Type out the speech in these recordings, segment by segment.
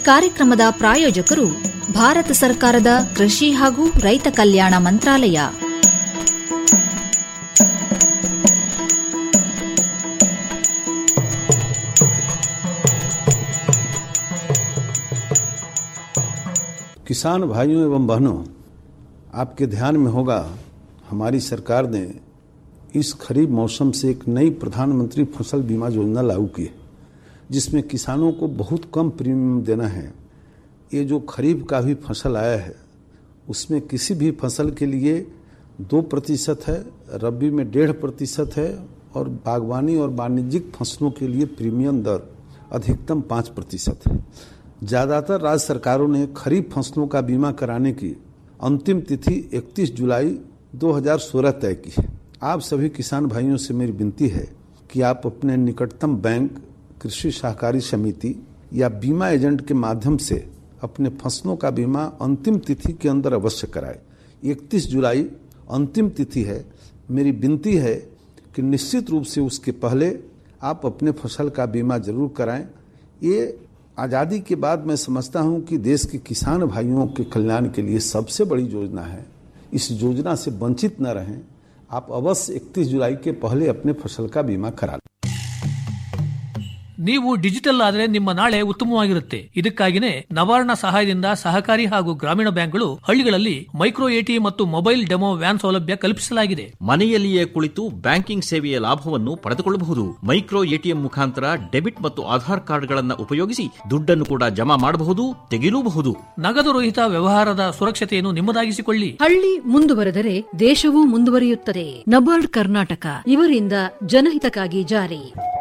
ಕಾರ್ಯಕ್ರಮದ ಪ್ರಾಯೋಜಕರು ಭಾರತ ಸರ್ಕಾರದ ಕೃಷಿ ಹಾಗೂ ರೈತ ಕಲ್ಯಾಣ ಮಂತ್ರಾಲಯ किसान भाइयों एवं बहनों आपके ध्यान में होगा हमारी सरकार ने इस खरीफ मौसम से एक नई प्रधानमंत्री फसल बीमा योजना लागू की है जिसमें किसानों को बहुत कम प्रीमियम देना है ये जो खरीफ का भी फसल आया है उसमें किसी भी फसल के लिए दो प्रतिशत है रबी में डेढ़ प्रतिशत है और बागवानी और वाणिज्यिक फसलों के लिए प्रीमियम दर अधिकतम पाँच प्रतिशत है ज़्यादातर राज्य सरकारों ने खरीफ फसलों का बीमा कराने की अंतिम तिथि 31 जुलाई 2016 तय की है आप सभी किसान भाइयों से मेरी विनती है कि आप अपने निकटतम बैंक कृषि सहकारी समिति या बीमा एजेंट के माध्यम से अपने फसलों का बीमा अंतिम तिथि के अंदर अवश्य कराएं 31 जुलाई अंतिम तिथि है मेरी विनती है कि निश्चित रूप से उसके पहले आप अपने फसल का बीमा जरूर कराएं ये आज़ादी के बाद मैं समझता हूं कि देश के किसान भाइयों के कल्याण के लिए सबसे बड़ी योजना है इस योजना से वंचित न रहें आप अवश्य 31 जुलाई के पहले अपने फसल का बीमा करा लें ನೀವು ಡಿಜಿಟಲ್ ಆದರೆ ನಿಮ್ಮ ನಾಳೆ ಉತ್ತಮವಾಗಿರುತ್ತೆ ಇದಕ್ಕಾಗಿನೇ ನವಾರ್ಣ ಸಹಾಯದಿಂದ ಸಹಕಾರಿ ಹಾಗೂ ಗ್ರಾಮೀಣ ಬ್ಯಾಂಕ್ಗಳು ಹಳ್ಳಿಗಳಲ್ಲಿ ಮೈಕ್ರೋ ಎಟಿ ಮತ್ತು ಮೊಬೈಲ್ ಡೆಮೋ ವ್ಯಾನ್ ಸೌಲಭ್ಯ ಕಲ್ಪಿಸಲಾಗಿದೆ ಮನೆಯಲ್ಲಿಯೇ ಕುಳಿತು ಬ್ಯಾಂಕಿಂಗ್ ಸೇವೆಯ ಲಾಭವನ್ನು ಪಡೆದುಕೊಳ್ಳಬಹುದು ಮೈಕ್ರೋ ಎಟಿಎಂ ಮುಖಾಂತರ ಡೆಬಿಟ್ ಮತ್ತು ಆಧಾರ್ ಕಾರ್ಡ್ಗಳನ್ನು ಉಪಯೋಗಿಸಿ ದುಡ್ಡನ್ನು ಕೂಡ ಜಮಾ ಮಾಡಬಹುದು ತೆಗೆಯಲೂಬಹುದು ನಗದು ರಹಿತ ವ್ಯವಹಾರದ ಸುರಕ್ಷತೆಯನ್ನು ನಿಮ್ಮದಾಗಿಸಿಕೊಳ್ಳಿ ಹಳ್ಳಿ ಮುಂದುವರೆದರೆ ದೇಶವೂ ಮುಂದುವರಿಯುತ್ತದೆ ನಬಾರ್ಡ್ ಕರ್ನಾಟಕ ಇವರಿಂದ ಜನಹಿತಕ್ಕಾಗಿ ಜಾರಿ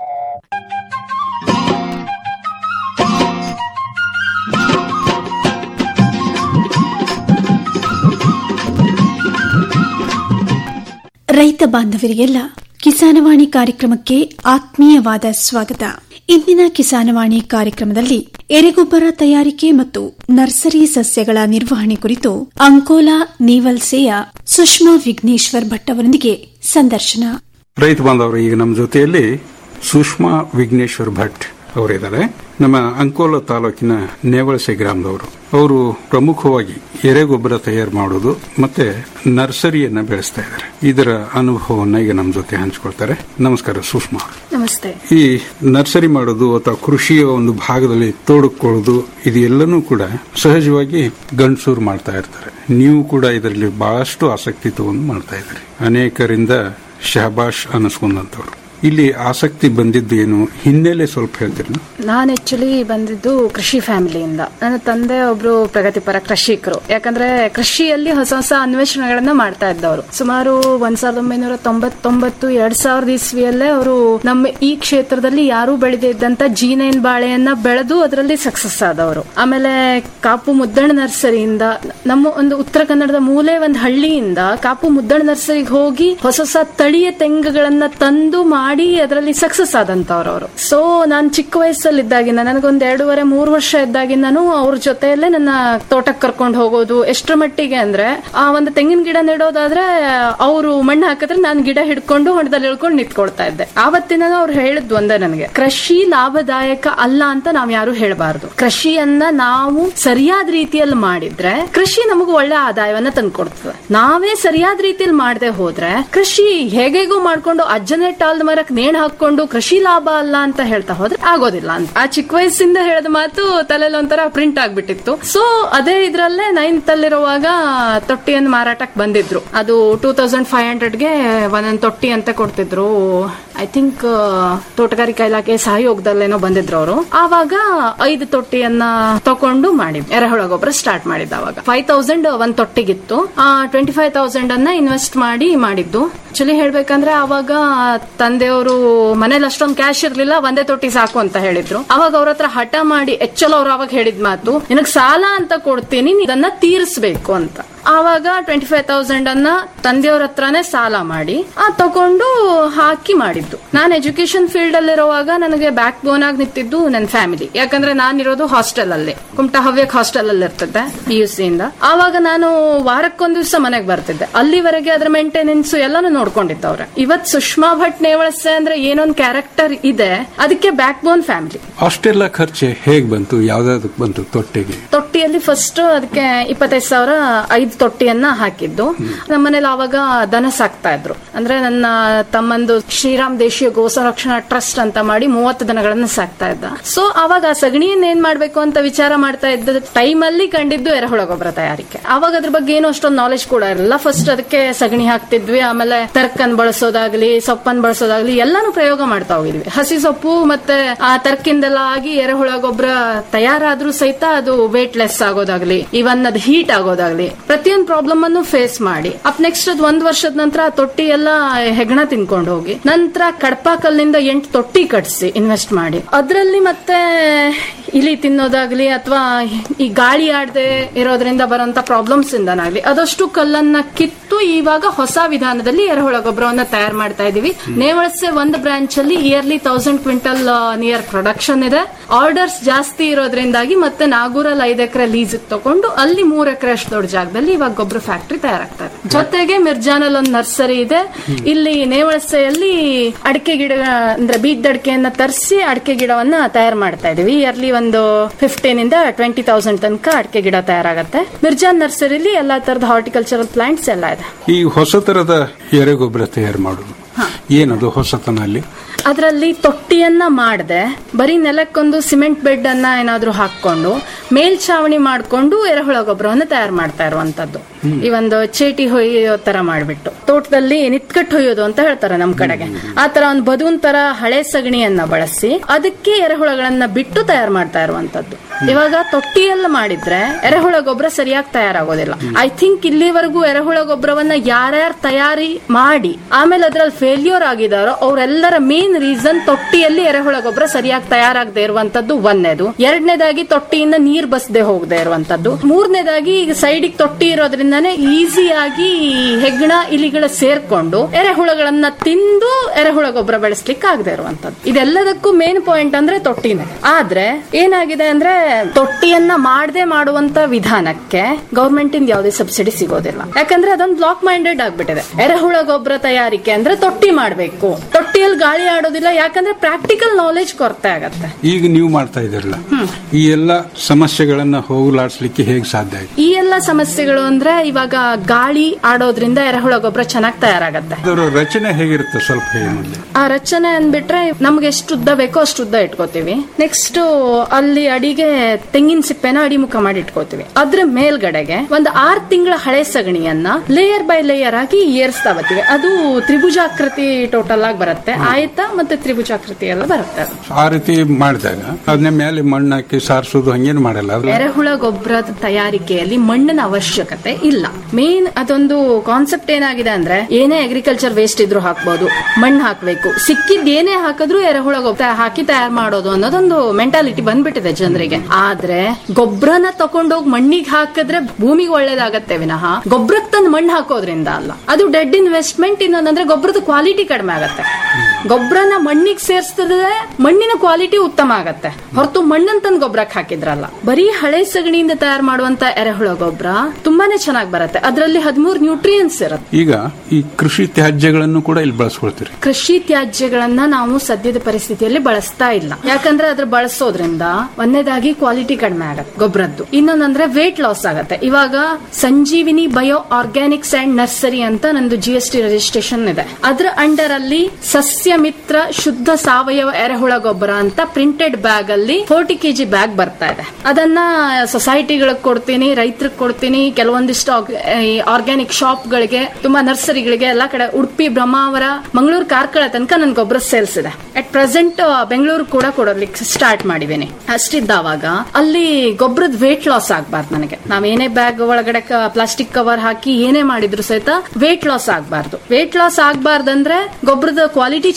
ರೈತ ಬಾಂಧವರಿಗೆಲ್ಲ ಕಿಸಾನವಾಣಿ ಕಾರ್ಯಕ್ರಮಕ್ಕೆ ಆತ್ಮೀಯವಾದ ಸ್ವಾಗತ ಇಂದಿನ ಕಿಸಾನವಾಣಿ ಕಾರ್ಯಕ್ರಮದಲ್ಲಿ ಎರೆಗೊಬ್ಬರ ತಯಾರಿಕೆ ಮತ್ತು ನರ್ಸರಿ ಸಸ್ಯಗಳ ನಿರ್ವಹಣೆ ಕುರಿತು ಅಂಕೋಲಾ ನೀವಲ್ಸೆಯ ಸುಷ್ಮಾ ವಿಘ್ನೇಶ್ವರ್ ಭಟ್ ಅವರೊಂದಿಗೆ ಸಂದರ್ಶನ ರೈತ ಬಾಂಧವರು ಈಗ ನಮ್ಮ ಜೊತೆಯಲ್ಲಿ ಸುಷ್ಮಾ ವಿಘ್ನೇಶ್ವರ್ ಭಟ್ ಅವರಿದ್ದಾರೆ ನಮ್ಮ ಅಂಕೋಲ ತಾಲೂಕಿನ ನೇವಳಸೆ ಗ್ರಾಮದವರು ಅವರು ಪ್ರಮುಖವಾಗಿ ಎರೆಗೊಬ್ಬರ ತಯಾರು ಮಾಡೋದು ಮತ್ತೆ ನರ್ಸರಿಯನ್ನ ಬೆಳೆಸ್ತಾ ಇದ್ದಾರೆ ಇದರ ಅನುಭವವನ್ನ ಈಗ ನಮ್ಮ ಜೊತೆ ಹಂಚಿಕೊಳ್ತಾರೆ ನಮಸ್ಕಾರ ಸುಷ್ಮಾ ಅವರು. ನಮಸ್ತೆ ಈ ನರ್ಸರಿ ಮಾಡೋದು ಅಥವಾ ಕೃಷಿಯ ಒಂದು ಭಾಗದಲ್ಲಿ ತೋಡಿಕೊಳ್ಳೋದು ಇದು ಎಲ್ಲನೂ ಕೂಡ ಸಹಜವಾಗಿ ಗಂಡಸೂರು ಮಾಡ್ತಾ ಇರ್ತಾರೆ ನೀವು ಕೂಡ ಇದರಲ್ಲಿ ಬಹಳಷ್ಟು ಆಸಕ್ತಿ ತಗೊಂಡು ಮಾಡ್ತಾ ಇದ್ದೀರಿ ಅನೇಕರಿಂದ ಶಹಬಾಷ್ ಅನ್ನಿಸ್ಕೊಂಡಂತವ್ರು ಇಲ್ಲಿ ಆಸಕ್ತಿ ಬಂದಿದ್ದು ಏನು ಹಿನ್ನೆಲೆ ಸ್ವಲ್ಪ ಹೇಳ್ತೀರಿ ನಾನು ಆಕ್ಚುಲಿ ಬಂದಿದ್ದು ಕೃಷಿ ಫ್ಯಾಮಿಲಿಯಿಂದ ನನ್ನ ತಂದೆ ಒಬ್ರು ಪ್ರಗತಿಪರ ಕೃಷಿಕರು ಯಾಕಂದ್ರೆ ಕೃಷಿಯಲ್ಲಿ ಹೊಸ ಹೊಸ ಅನ್ವೇಷಣೆಗಳನ್ನ ಮಾಡ್ತಾ ಇದ್ದವರು ಸುಮಾರು ಒಂದ್ ಸಾವಿರದ ಒಂಬೈನೂರ ತೊಂಬತ್ತೊಂಬತ್ತು ಎರಡ್ ಸಾವಿರದ ಇಸ್ವಿಯಲ್ಲೇ ಅವರು ನಮ್ಮ ಈ ಕ್ಷೇತ್ರದಲ್ಲಿ ಯಾರೂ ಬೆಳೆದೇ ಇದ್ದಂತ ಜೀನೈನ್ ಬಾಳೆಯನ್ನ ಬೆಳೆದು ಅದರಲ್ಲಿ ಸಕ್ಸಸ್ ಆದವರು ಆಮೇಲೆ ಕಾಪು ಮುದ್ದಣ ನರ್ಸರಿಯಿಂದ ನಮ್ಮ ಒಂದು ಉತ್ತರ ಕನ್ನಡದ ಮೂಲೆ ಒಂದು ಹಳ್ಳಿಯಿಂದ ಕಾಪು ಮುದ್ದಣ ನರ್ಸರಿಗೆ ಹೋಗಿ ಹೊಸ ಹೊಸ ತಳಿಯ ತೆಂಗುಗಳನ್ನ ತಂದು ಮಾಡಿ ಅದರಲ್ಲಿ ಸಕ್ಸಸ್ ಆದಂತವ್ರು ಅವರು ಸೊ ನಾನ್ ಚಿಕ್ಕ ವಯಸ್ಸಲ್ಲಿ ಇದ್ದಾಗಿಂದ ನನಗೊಂದ್ ಎರಡೂವರೆ ಮೂರು ವರ್ಷ ಇದ್ದಾಗಿಂದನೂ ಅವ್ರ ಜೊತೆಯಲ್ಲೇ ನನ್ನ ತೋಟಕ್ಕೆ ಕರ್ಕೊಂಡು ಹೋಗೋದು ಎಷ್ಟರ ಮಟ್ಟಿಗೆ ಅಂದ್ರೆ ಆ ಒಂದು ತೆಂಗಿನ ಗಿಡ ನೆಡೋದಾದ್ರೆ ಅವರು ಮಣ್ಣು ಹಾಕಿದ್ರೆ ನಾನು ಗಿಡ ಹಿಡ್ಕೊಂಡು ಹೊಂಡದಲ್ಲಿ ಇಳ್ಕೊಂಡು ನಿಂತ್ಕೊಳ್ತಾ ಇದ್ದೆ ಆವತ್ತಿನ ಅವ್ರು ಹೇಳಿದ್ ಒಂದೇ ನನಗೆ ಕೃಷಿ ಲಾಭದಾಯಕ ಅಲ್ಲ ಅಂತ ನಾವ್ ಯಾರು ಹೇಳಬಾರ್ದು ಕೃಷಿಯನ್ನ ನಾವು ಸರಿಯಾದ ರೀತಿಯಲ್ಲಿ ಮಾಡಿದ್ರೆ ಕೃಷಿ ನಮಗೂ ಒಳ್ಳೆ ಆದಾಯವನ್ನ ತಂದ್ಕೊಡ್ತದೆ ನಾವೇ ಸರಿಯಾದ ರೀತಿಯಲ್ಲಿ ಮಾಡದೆ ಹೋದ್ರೆ ಕೃಷಿ ಹೇಗೇಗೋ ಮಾಡ್ಕೊಂಡು ಅಜ್ಜನೇ ಟಾಲ್ದ ಮರಕ್ ನೇಣ್ ಹಾಕೊಂಡು ಕೃಷಿ ಲಾಭ ಅಲ್ಲ ಅಂತ ಹೇಳ್ತಾ ಹೋದ್ರೆ ಆಗೋದಿಲ್ಲ ಅಂತ ಆ ಚಿಕ್ಕ ವಯಸ್ಸಿಂದ ಹೇಳಿದ ಮಾತು ತಲೆಯಲ್ಲಿ ಒಂಥರ ಪ್ರಿಂಟ್ ಆಗ್ಬಿಟ್ಟಿತ್ತು ಸೊ ಅದೇ ಇದ್ರಲ್ಲೇ ನೈನ್ತ್ ಅಲ್ಲಿರುವಾಗ ತೊಟ್ಟಿಯನ್ನು ಮಾರಾಟಕ್ಕೆ ಬಂದಿದ್ರು ಅದು ಟೂ ತೌಸಂಡ್ ಫೈವ್ ಹಂಡ್ರೆಡ್ಗೆ ಒಂದೊಂದು ತೊಟ್ಟಿ ಅಂತ ಕೊಡ್ತಿದ್ರು ಐ ಥಿಂಕ್ ತೋಟಗಾರಿಕಾ ಇಲಾಖೆ ಸಹಯೋಗದಲ್ಲೇನೋ ಬಂದಿದ್ರು ಅವರು ಆವಾಗ ಐದು ತೊಟ್ಟಿಯನ್ನ ತಕೊಂಡು ಮಾಡಿದ್ ಎರೆಹುಳ ಗೊಬ್ಬರ ಸ್ಟಾರ್ಟ್ ಮಾಡಿದ್ದ ಅವಾಗ ಫೈವ್ ತೌಸಂಡ್ ಒಂದ್ ತೊಟ್ಟಿಗಿತ್ತು ಟ್ವೆಂಟಿ ಫೈವ್ ತೌಸಂಡ್ ಅನ್ನ ಇನ್ವೆಸ್ಟ್ ಮಾಡಿ ಮಾಡಿದ್ದು ಆಕ್ಚುಲಿ ಹೇಳ್ಬೇಕಂದ್ರೆ ಅವಾಗ ತಂದೆಯವರು ಮನೇಲಿ ಅಷ್ಟೊಂದು ಕ್ಯಾಶ್ ಇರ್ಲಿಲ್ಲ ಒಂದೇ ತೊಟ್ಟಿ ಸಾಕು ಅಂತ ಹೇಳಿದ್ರು ಅವಾಗ ಅವ್ರ ಹತ್ರ ಹಠ ಮಾಡಿ ಎಚ್ಚಲ್ ಅವ್ರು ಅವಾಗ ಹೇಳಿದ ಮಾತು ನಿನಗ್ ಸಾಲ ಅಂತ ಕೊಡ್ತೀನಿ ನೀನ್ ಇದನ್ನ ತೀರಿಸ್ಬೇಕು ಅಂತ ಆವಾಗ ಟ್ವೆಂಟಿ ಫೈವ್ ತೌಸಂಡ್ ಅನ್ನ ತಂದೆಯವ್ರ ಹತ್ರನೇ ಸಾಲ ಮಾಡಿ ಆ ತಗೊಂಡು ಹಾಕಿ ಮಾಡಿದ್ದು ನಾನು ಎಜುಕೇಶನ್ ಫೀಲ್ಡ್ ಅಲ್ಲಿರುವಾಗ ನನಗೆ ಬ್ಯಾಕ್ ಬೋನ್ ಆಗಿ ನಿಂತಿದ್ದು ನನ್ನ ಫ್ಯಾಮಿಲಿ ಯಾಕಂದ್ರೆ ನಾನಿರೋದು ಹಾಸ್ಟೆಲ್ ಅಲ್ಲಿ ಕುಮಟಾ ಹವ್ಯಕ್ ಹಾಸ್ಟೆಲ್ ಅಲ್ಲಿ ಇರ್ತಿದ್ದೆ ಪಿ ಯು ಸಿ ಇಂದ ಆವಾಗ ನಾನು ವಾರಕ್ಕೊಂದ್ ದಿವಸ ಮನೆಗೆ ಬರ್ತಿದ್ದೆ ಅಲ್ಲಿವರೆಗೆ ಅದ್ರ ಮೇಂಟೆನೆನ್ಸ್ ಎಲ್ಲಾನು ನೋಡ್ಕೊಂಡಿದ್ದವ್ರೆ ಇವತ್ ಸುಷ್ಮಾ ಭಟ್ ನೇವಳಸೆ ಅಂದ್ರೆ ಏನೊಂದ್ ಕ್ಯಾರೆಕ್ಟರ್ ಇದೆ ಅದಕ್ಕೆ ಬ್ಯಾಕ್ ಬೋನ್ ಫ್ಯಾಮಿಲಿ ಅಷ್ಟೆಲ್ಲ ಖರ್ಚು ಹೇಗ್ ಬಂತು ಯಾವ್ದಾದಕ್ ಬಂತು ತೊಟ್ಟೆಗೆ ತೊಟ್ಟಿಯಲ್ಲಿ ಫಸ್ಟ್ ಅದಕ್ಕೆ ಇಪ್ಪತ್ತೈದು ಸಾವಿರ ಐದು ತೊಟ್ಟಿಯನ್ನ ಹಾಕಿದ್ದು ನಮ್ಮನೇಲಿ ಅವಾಗ ದನ ಸಾಕ್ತಾ ಇದ್ರು ಅಂದ್ರೆ ನನ್ನ ತಮ್ಮಂದು ಶ್ರೀರಾಮ್ ದೇಶೀಯ ಗೋ ಸಂರಕ್ಷಣಾ ಟ್ರಸ್ಟ್ ಅಂತ ಮಾಡಿ ಮೂವತ್ತು ದನಗಳನ್ನ ಸಾಕ್ತಾ ಇದ್ದ ಸೊ ಅವಾಗ ಆ ಸಗಣಿಯನ್ನ ಏನ್ ಮಾಡ್ಬೇಕು ಅಂತ ವಿಚಾರ ಮಾಡ್ತಾ ಇದ್ದ ಟೈಮ್ ಅಲ್ಲಿ ಕಂಡಿದ್ದು ಎರೆಹುಳ ಗೊಬ್ಬರ ತಯಾರಿಕೆ ಅವಾಗ ಅದ್ರ ಬಗ್ಗೆ ಏನು ಅಷ್ಟೊಂದು ನಾಲೆಜ್ ಕೂಡ ಇರಲಿಲ್ಲ ಫಸ್ಟ್ ಅದಕ್ಕೆ ಸಗಣಿ ಹಾಕ್ತಿದ್ವಿ ಆಮೇಲೆ ತರ್ಕನ್ ಬಳಸೋದಾಗ್ಲಿ ಸೊಪ್ಪನ್ ಬಳಸೋದಾಗ್ಲಿ ಎಲ್ಲಾನು ಪ್ರಯೋಗ ಮಾಡ್ತಾ ಹೋಗಿದ್ವಿ ಹಸಿ ಸೊಪ್ಪು ಮತ್ತೆ ಆ ತರ್ಕಿಂದೆಲ್ಲ ಆಗಿ ಎರೆಹುಳ ಗೊಬ್ಬರ ತಯಾರಾದ್ರೂ ಸಹಿತ ಅದು ವೇಟ್ ಲೆಸ್ ಆಗೋದಾಗ್ಲಿ ಇವನ್ ಅದು ಹೀಟ್ ಆಗೋದಾಗ್ಲಿ ಪ್ರತಿಯೊಂದು ಪ್ರಾಬ್ಲಮ್ ಅನ್ನು ಫೇಸ್ ಮಾಡಿ ಅಪ್ ನೆಕ್ಸ್ಟ್ ಅದ್ ಒಂದ್ ವರ್ಷದ ನಂತರ ಆ ತೊಟ್ಟಿ ಎಲ್ಲ ಹೆಗಣ ತಿನ್ಕೊಂಡು ಹೋಗಿ ನಂತರ ಕಡ್ಪಾಕಲ್ಲಿಂದ ಎಂಟು ತೊಟ್ಟಿ ಕಟ್ಸಿ ಇನ್ವೆಸ್ಟ್ ಮಾಡಿ ಅದ್ರಲ್ಲಿ ಮತ್ತೆ ಇಲಿ ತಿನ್ನೋದಾಗ್ಲಿ ಅಥವಾ ಈ ಗಾಳಿ ಆಡದೆ ಇರೋದ್ರಿಂದ ಬರುವಂತ ಪ್ರಾಬ್ಲಮ್ಸ್ ಇಂದನಾಗ್ಲಿ ಅದಷ್ಟು ಕಲ್ಲನ್ನ ಕಿತ್ತು ಇವಾಗ ಹೊಸ ವಿಧಾನದಲ್ಲಿ ಎರೆಹುಳ ಗೊಬ್ಬರವನ್ನ ತಯಾರು ಮಾಡ್ತಾ ಇದೀವಿ ನೇವಳಸೆ ಒಂದು ಬ್ರಾಂಚ್ ಅಲ್ಲಿ yearly thousand quintal near production ಇದೆ ಆರ್ಡರ್ಸ್ ಜಾಸ್ತಿ ಇರೋದ್ರಿಂದಾಗಿ ಮತ್ತೆ ನಾಗೂರಲ್ಲಿ ಐದು ಎಕರೆ ಲೀಸ್ ತಗೊಂಡು ಅಲ್ಲಿ ಮೂರ್ ಎಕರೆ ಅಷ್ಟು ದೊಡ್ಡ ಜಾಗದಲ್ಲಿ ಇವಾಗ ಗೊಬ್ಬರ ಫ್ಯಾಕ್ಟರಿ ತಯಾರಾಗ್ತಾ ಇದೆ ಜೊತೆಗೆ ಮಿರ್ಜಾನಲ್ಲಿ ಒಂದು ನರ್ಸರಿ ಇದೆ ಇಲ್ಲಿ ನೇವಳಸೆಯಲ್ಲಿ ಅಡಿಕೆ ಗಿಡ ಅಂದ್ರೆ ಬೀಜ ಅಡಿಕೆಯನ್ನ ತರಿಸಿ ಅಡಿಕೆ ಗಿಡವನ್ನ ತಯಾರು ಮಾಡ್ತಾ ಇದೀವಿ ಇಯರ್ಲಿ ಒಂದು ಫಿಫ್ಟೀನ್ ಇಂದ ಟ್ವೆಂಟಿ ತೌಸಂಡ್ ತನಕ ಅಡಿಕೆ ಗಿಡ ತಯಾರಾಗತ್ತೆ ಮಿರ್ಜಾನ್ ನರ್ಸರಿಲಿ ಎಲ್ಲಾ ತರದ ಹಾರ್ಟಿಕಲ್ಚರಲ್ ಪ್ಲಾಂಟ್ಸ್ ಎಲ್ಲ ಇದೆ ಈ ಹೊಸ ತರದ ಎರೆಗೊಬ್ಬರ ತಯಾರು ಮಾಡುದು ಏನದು ಹೊಸತನ ಅಲ್ಲಿ ಅದರಲ್ಲಿ ತೊಟ್ಟಿಯನ್ನ ಮಾಡದೆ ಬರೀ ನೆಲಕ್ಕೊಂದು ಸಿಮೆಂಟ್ ಬೆಡ್ ಅನ್ನ ಏನಾದ್ರೂ ಹಾಕೊಂಡು ಮೇಲ್ಛಾವಣಿ ಮಾಡ್ಕೊಂಡು ಎರೆಹುಳ ಗೊಬ್ಬರವನ್ನು ತಯಾರು ಮಾಡ್ತಾ ಇರುವಂತದ್ದು ಈ ಒಂದು ಚೇಟಿ ಹೊಯ್ಯೋ ತರ ಮಾಡ್ಬಿಟ್ಟು ತೋಟದಲ್ಲಿ ನಿತ್ಕಟ್ ಹೊಯ್ಯೋದು ಅಂತ ಹೇಳ್ತಾರೆ ನಮ್ ಕಡೆಗೆ ಆ ತರ ಒಂದು ಬದೂನ್ ತರ ಹಳೆ ಸಗಣಿಯನ್ನ ಬಳಸಿ ಅದಕ್ಕೆ ಎರೆಹುಳಗಳನ್ನ ಬಿಟ್ಟು ತಯಾರು ಮಾಡ್ತಾ ಇರುವಂತದ್ದು ಇವಾಗ ತೊಟ್ಟಿಯಲ್ಲ ಮಾಡಿದ್ರೆ ಎರೆಹುಳ ಗೊಬ್ಬರ ಸರಿಯಾಗಿ ತಯಾರಾಗೋದಿಲ್ಲ ಐ ಥಿಂಕ್ ಇಲ್ಲಿವರೆಗೂ ಎರೆಹುಳ ಗೊಬ್ಬರವನ್ನ ಯಾರ್ಯಾರು ತಯಾರಿ ಮಾಡಿ ಆಮೇಲೆ ಅದ್ರಲ್ಲಿ ಫೇಲ್ಯೂರ್ ಆಗಿದಾರೋ ಅವರೆಲ್ಲರ ಮೇನ್ ರೀಸನ್ ತೊಟ್ಟಿಯಲ್ಲಿ ಎರೆಹುಳ ಗೊಬ್ಬರ ಸರಿಯಾಗಿ ತಯಾರಾಗದೆ ಇರುವಂತದ್ದು ಒಂದನೇದು ಎರಡನೇದಾಗಿ ತೊಟ್ಟಿಯಿಂದ ನೀರ್ ಬಸದೆ ಹೋಗದೆ ಇರುವಂತದ್ದು ಮೂರನೇದಾಗಿ ಈಗ ಸೈಡಿಗೆ ತೊಟ್ಟಿ ಇರೋದ್ರಿಂದಾನೇ ಈಸಿಯಾಗಿ ಹೆಗ್ಗಣ ಇಲಿಗಳ ಸೇರ್ಕೊಂಡು ಎರೆಹುಳಗಳನ್ನ ತಿಂದು ಎರೆಹುಳ ಗೊಬ್ಬರ ಬೆಳೆಸ್ಲಿಕ್ಕೆ ಆಗದೆ ಇರುವಂತದ್ದು ಇದೆಲ್ಲದಕ್ಕೂ ಮೇನ್ ಪಾಯಿಂಟ್ ಅಂದ್ರೆ ತೊಟ್ಟಿನೇ ಆದ್ರೆ ಏನಾಗಿದೆ ಅಂದ್ರೆ ತೊಟ್ಟಿಯನ್ನ ಮಾಡದೆ ಮಾಡುವಂತ ವಿಧಾನಕ್ಕೆ ಗವರ್ಮೆಂಟ್ ಇಂದ ಯಾವುದೇ ಸಬ್ಸಿಡಿ ಸಿಗೋದಿಲ್ಲ ಯಾಕಂದ್ರೆ ಅದೊಂದು ಬ್ಲಾಕ್ ಮೈಂಡೆಡ್ ಆಗ್ಬಿಟ್ಟಿದೆ ಎರೆಹುಳ ಗೊಬ್ಬರ ತಯಾರಿಕೆ ಅಂದ್ರೆ ತೊಟ್ಟಿ ಮಾಡ್ಬೇಕು ತೊಟ್ಟಿಯಲ್ಲಿ ಗಾಳಿ ಆಡೋದಿಲ್ಲ ಯಾಕಂದ್ರೆ ಪ್ರಾಕ್ಟಿಕಲ್ ನಾಲೆಜ್ ಕೊರತೆ ಆಗತ್ತೆ ಈಗ ನೀವು ಮಾಡ್ತಾ ಇದ್ದೀರಲ್ಲ ಈ ಎಲ್ಲ ಸಮಸ್ಯೆಗಳನ್ನ ಹೋಗಲಾಡಿಸ್ಲಿಕ್ಕೆ ಹೇಗೆ ಸಾಧ್ಯ ಆಯ್ತು ಈ ಎಲ್ಲ ಸಮಸ್ಯೆಗಳು ಅಂದ್ರೆ ಇವಾಗ ಗಾಳಿ ಆಡೋದ್ರಿಂದ ಎರೆಹುಳ ಗೊಬ್ಬರ ಚೆನ್ನಾಗಿ ತಯಾರಾಗತ್ತೆ ಅದರ ರಚನೆ ಹೇಗಿರುತ್ತೆ ಸ್ವಲ್ಪ ಹೇಳಿ ಮೊದ್ಲು. ಆ ರಚನೆ ಅಂದ್ಬಿಟ್ರೆ ನಮ್ಗೆ ಎಷ್ಟು ಉದ್ದ ಬೇಕೋ ಅಷ್ಟು ಉದ್ದ ಇಟ್ಕೋತೀವಿ ನೆಕ್ಸ್ಟ್ ಅಲ್ಲಿ ಅಡಿಗೆ ತೆಂಗಿನ ಸಿಪ್ಪೆನ ಅಡಿಮುಖ ಮಾಡಿ ಇಟ್ಕೋತೀವಿ ಅದ್ರ ಮೇಲ್ಗಡೆಗೆ ಒಂದು ಆರ್ ತಿಂಗಳ ಹಳೆ ಸಗಣಿಯನ್ನ ಲೇಯರ್ ಬೈ ಲೇಯರ್ ಆಗಿ ಏರ್ಸ್ತಾ ಬರ್ತೀವಿ ಅದು ತ್ರಿಭುಜಾಕೃತಿ ಟೋಟಲ್ ಆಗಿ ಬರುತ್ತೆ ಆಯತ ಮತ್ತೆ ತ್ರಿಭುಜಾಕೃತಿ ಎಲ್ಲ ಬರುತ್ತೆ ಅದು. ಆ ರೀತಿ ಮಾಡಿದಾಗ ಅದನ್ನ ಮೇಲೆ ಮಣ್ಣು ಹಾಕಿ ಸಾರಿಸೋದು ಹಂಗೇನು ಮಾಡಲ್ಲ ಅದು ಎರೆಹುಳ ಗೊಬ್ಬರದ ತಯಾರಿಕೆಯಲ್ಲಿ ಮಣ್ಣಿನ ಅವಶ್ಯಕತೆ ಇಲ್ಲ ಮೇನ್ ಅದೊಂದು ಕಾನ್ಸೆಪ್ಟ್ ಏನಾಗಿದೆ ಅಂದ್ರೆ ಏನೇ ಅಗ್ರಿಕಲ್ಚರ್ ವೇಸ್ಟ್ ಇದ್ರೂ ಹಾಕ್ಬೋದು ಮಣ್ಣು ಹಾಕ್ಬೇಕು ಸಿಕ್ಕಿದ್ ಏನೇ ಹಾಕಿದ್ರು ಎರೆಹುಳ ಗೊಬ್ಬರ ಹಾಕಿ ತಯಾರು ಮಾಡೋದು ಅನ್ನೋದೊಂದು ಮೆಂಟಾಲಿಟಿ ಬಂದ್ಬಿಟ್ಟಿದೆ ಜನರಿಗೆ ಆದ್ರೆ ಗೊಬ್ಬರನ ತಕೊಂಡೋಗಿ ಮಣ್ಣಿಗೆ ಹಾಕಿದ್ರೆ ಭೂಮಿಗೆ ಒಳ್ಳೇದಾಗತ್ತೆ ವಿನಃ ಗೊಬ್ಬರಕ್ಕೆ ತಂದು ಮಣ್ಣು ಹಾಕೋದ್ರಿಂದ ಅಲ್ಲ ಅದು ಡೆಡ್ ಇನ್ವೆಸ್ಟ್ಮೆಂಟ್ ಇನ್ನೊಂದಂದ್ರೆ ಗೊಬ್ಬರದ ಕ್ವಾಲಿಟಿ ಕಡಿಮೆ ಆಗತ್ತೆ ಗೊಬ್ಬರನ ಮಣ್ಣಿಗೆ ಸೇರಿಸಿದ್ರೆ ಮಣ್ಣಿನ ಕ್ವಾಲಿಟಿ ಉತ್ತಮ ಆಗತ್ತೆ ಹೊರತು ಮಣ್ಣನ್ ತಂದು ಗೊಬ್ಬರಕ್ಕೆ ಹಾಕಿದ್ರಲ್ಲ ಬರೀ ಹಳೆ ಸಗಣಿಯಿಂದ ತಯಾರು ಮಾಡುವಂತ ಎರೆಹುಳ ಗೊಬ್ಬರ ತುಂಬಾನೇ ಚೆನ್ನಾಗಿ ಬರುತ್ತೆ ಅದರಲ್ಲಿ ಹದಿಮೂರು ನ್ಯೂಟ್ರಿಯನ್ಸ್ ಇರುತ್ತೆ ಈಗ ಈ ಕೃಷಿ ತ್ಯಾಜ್ಯಗಳನ್ನು ಕೂಡ ಇಲ್ಲಿ ಬಳಸ್ಕೊಳ್ತೀರಿ ಕೃಷಿ ತ್ಯಾಜ್ಯಗಳನ್ನ ನಾವು ಸದ್ಯದ ಪರಿಸ್ಥಿತಿಯಲ್ಲಿ ಬಳಸ್ತಾ ಇಲ್ಲ ಯಾಕಂದ್ರೆ ಅದ್ರ ಬಳಸೋದ್ರಿಂದ ಒಂದನೇದಾಗಿ ಕ್ವಾಲಿಟಿ ಕಡಿಮೆ ಆಗತ್ತೆ ಗೊಬ್ಬರದ್ದು ಇನ್ನೊಂದಂದ್ರೆ ವೇಟ್ ಲಾಸ್ ಆಗತ್ತೆ ಇವಾಗ Sanjeevini bio organics and nursery ಅಂತ ನಂದು ಜಿ ಎಸ್ ಟಿ ರಿಜಿಸ್ಟ್ರೇಷನ್ ಇದೆ ಅದ್ರ ಅಂಡರ್ ಅಲ್ಲಿ ಸಸ್ಯ ಮಿತ್ರ ಶುದ್ಧ ಸಾವಯವ ಎರೆಹುಳ ಗೊಬ್ಬರ ಅಂತ ಪ್ರಿಂಟೆಡ್ ಬ್ಯಾಗ್ ಅಲ್ಲಿ ಫೋರ್ಟಿ ಕೆಜಿ ಬ್ಯಾಗ್ ಬರ್ತಾ ಇದೆ ಅದನ್ನ ಸೊಸೈಟಿಗಳಿಗೆ ಕೊಡ್ತೀನಿ ರೈತರಿಗೆ ಕೊಡ್ತೀನಿ ಕೆಲವೊಂದಿಷ್ಟು ಆರ್ಗ್ಯಾನಿಕ್ ಶಾಪ್ ಗಳಿಗೆ ತುಂಬಾ ನರ್ಸರಿಗಳಿಗೆ ಎಲ್ಲಾ ಕಡೆ ಉಡುಪಿ ಬ್ರಹ್ಮಾವರ ಮಂಗಳೂರು ಕಾರ್ಕಳ ತನಕ ನನ್ ಗೊಬ್ಬರ ಸೇಲ್ಸ್ ಇದೆ ಅಟ್ ಪ್ರೆಸೆಂಟ್ ಬೆಂಗಳೂರು ಕೂಡ ಕೊಡೋಲಿಕ್ಕೆ ಸ್ಟಾರ್ಟ್ ಮಾಡಿದ್ದೀನಿ ಅಷ್ಟಿದ್ದಾವಾಗ ಅಲ್ಲಿ ಗೊಬ್ಬರದ ವೇಟ್ ಲಾಸ್ ಆಗ್ಬಾರ್ದು ನನಗೆ ನಾವೇನೇ ಬ್ಯಾಗ್ ಒಳಗಡೆ ಪ್ಲಾಸ್ಟಿಕ್ ಕವರ್ ಹಾಕಿ ಏನೇ ಮಾಡಿದ್ರು ಸಹಿತ ವೇಟ್ ಲಾಸ್ ಆಗ್ಬಾರ್ದು ವೇಟ್ ಲಾಸ್ ಆಗ್ಬಾರ್ದಂದ್ರೆ ಗೊಬ್ಬರದ ಕ್ವಾಲಿಟಿ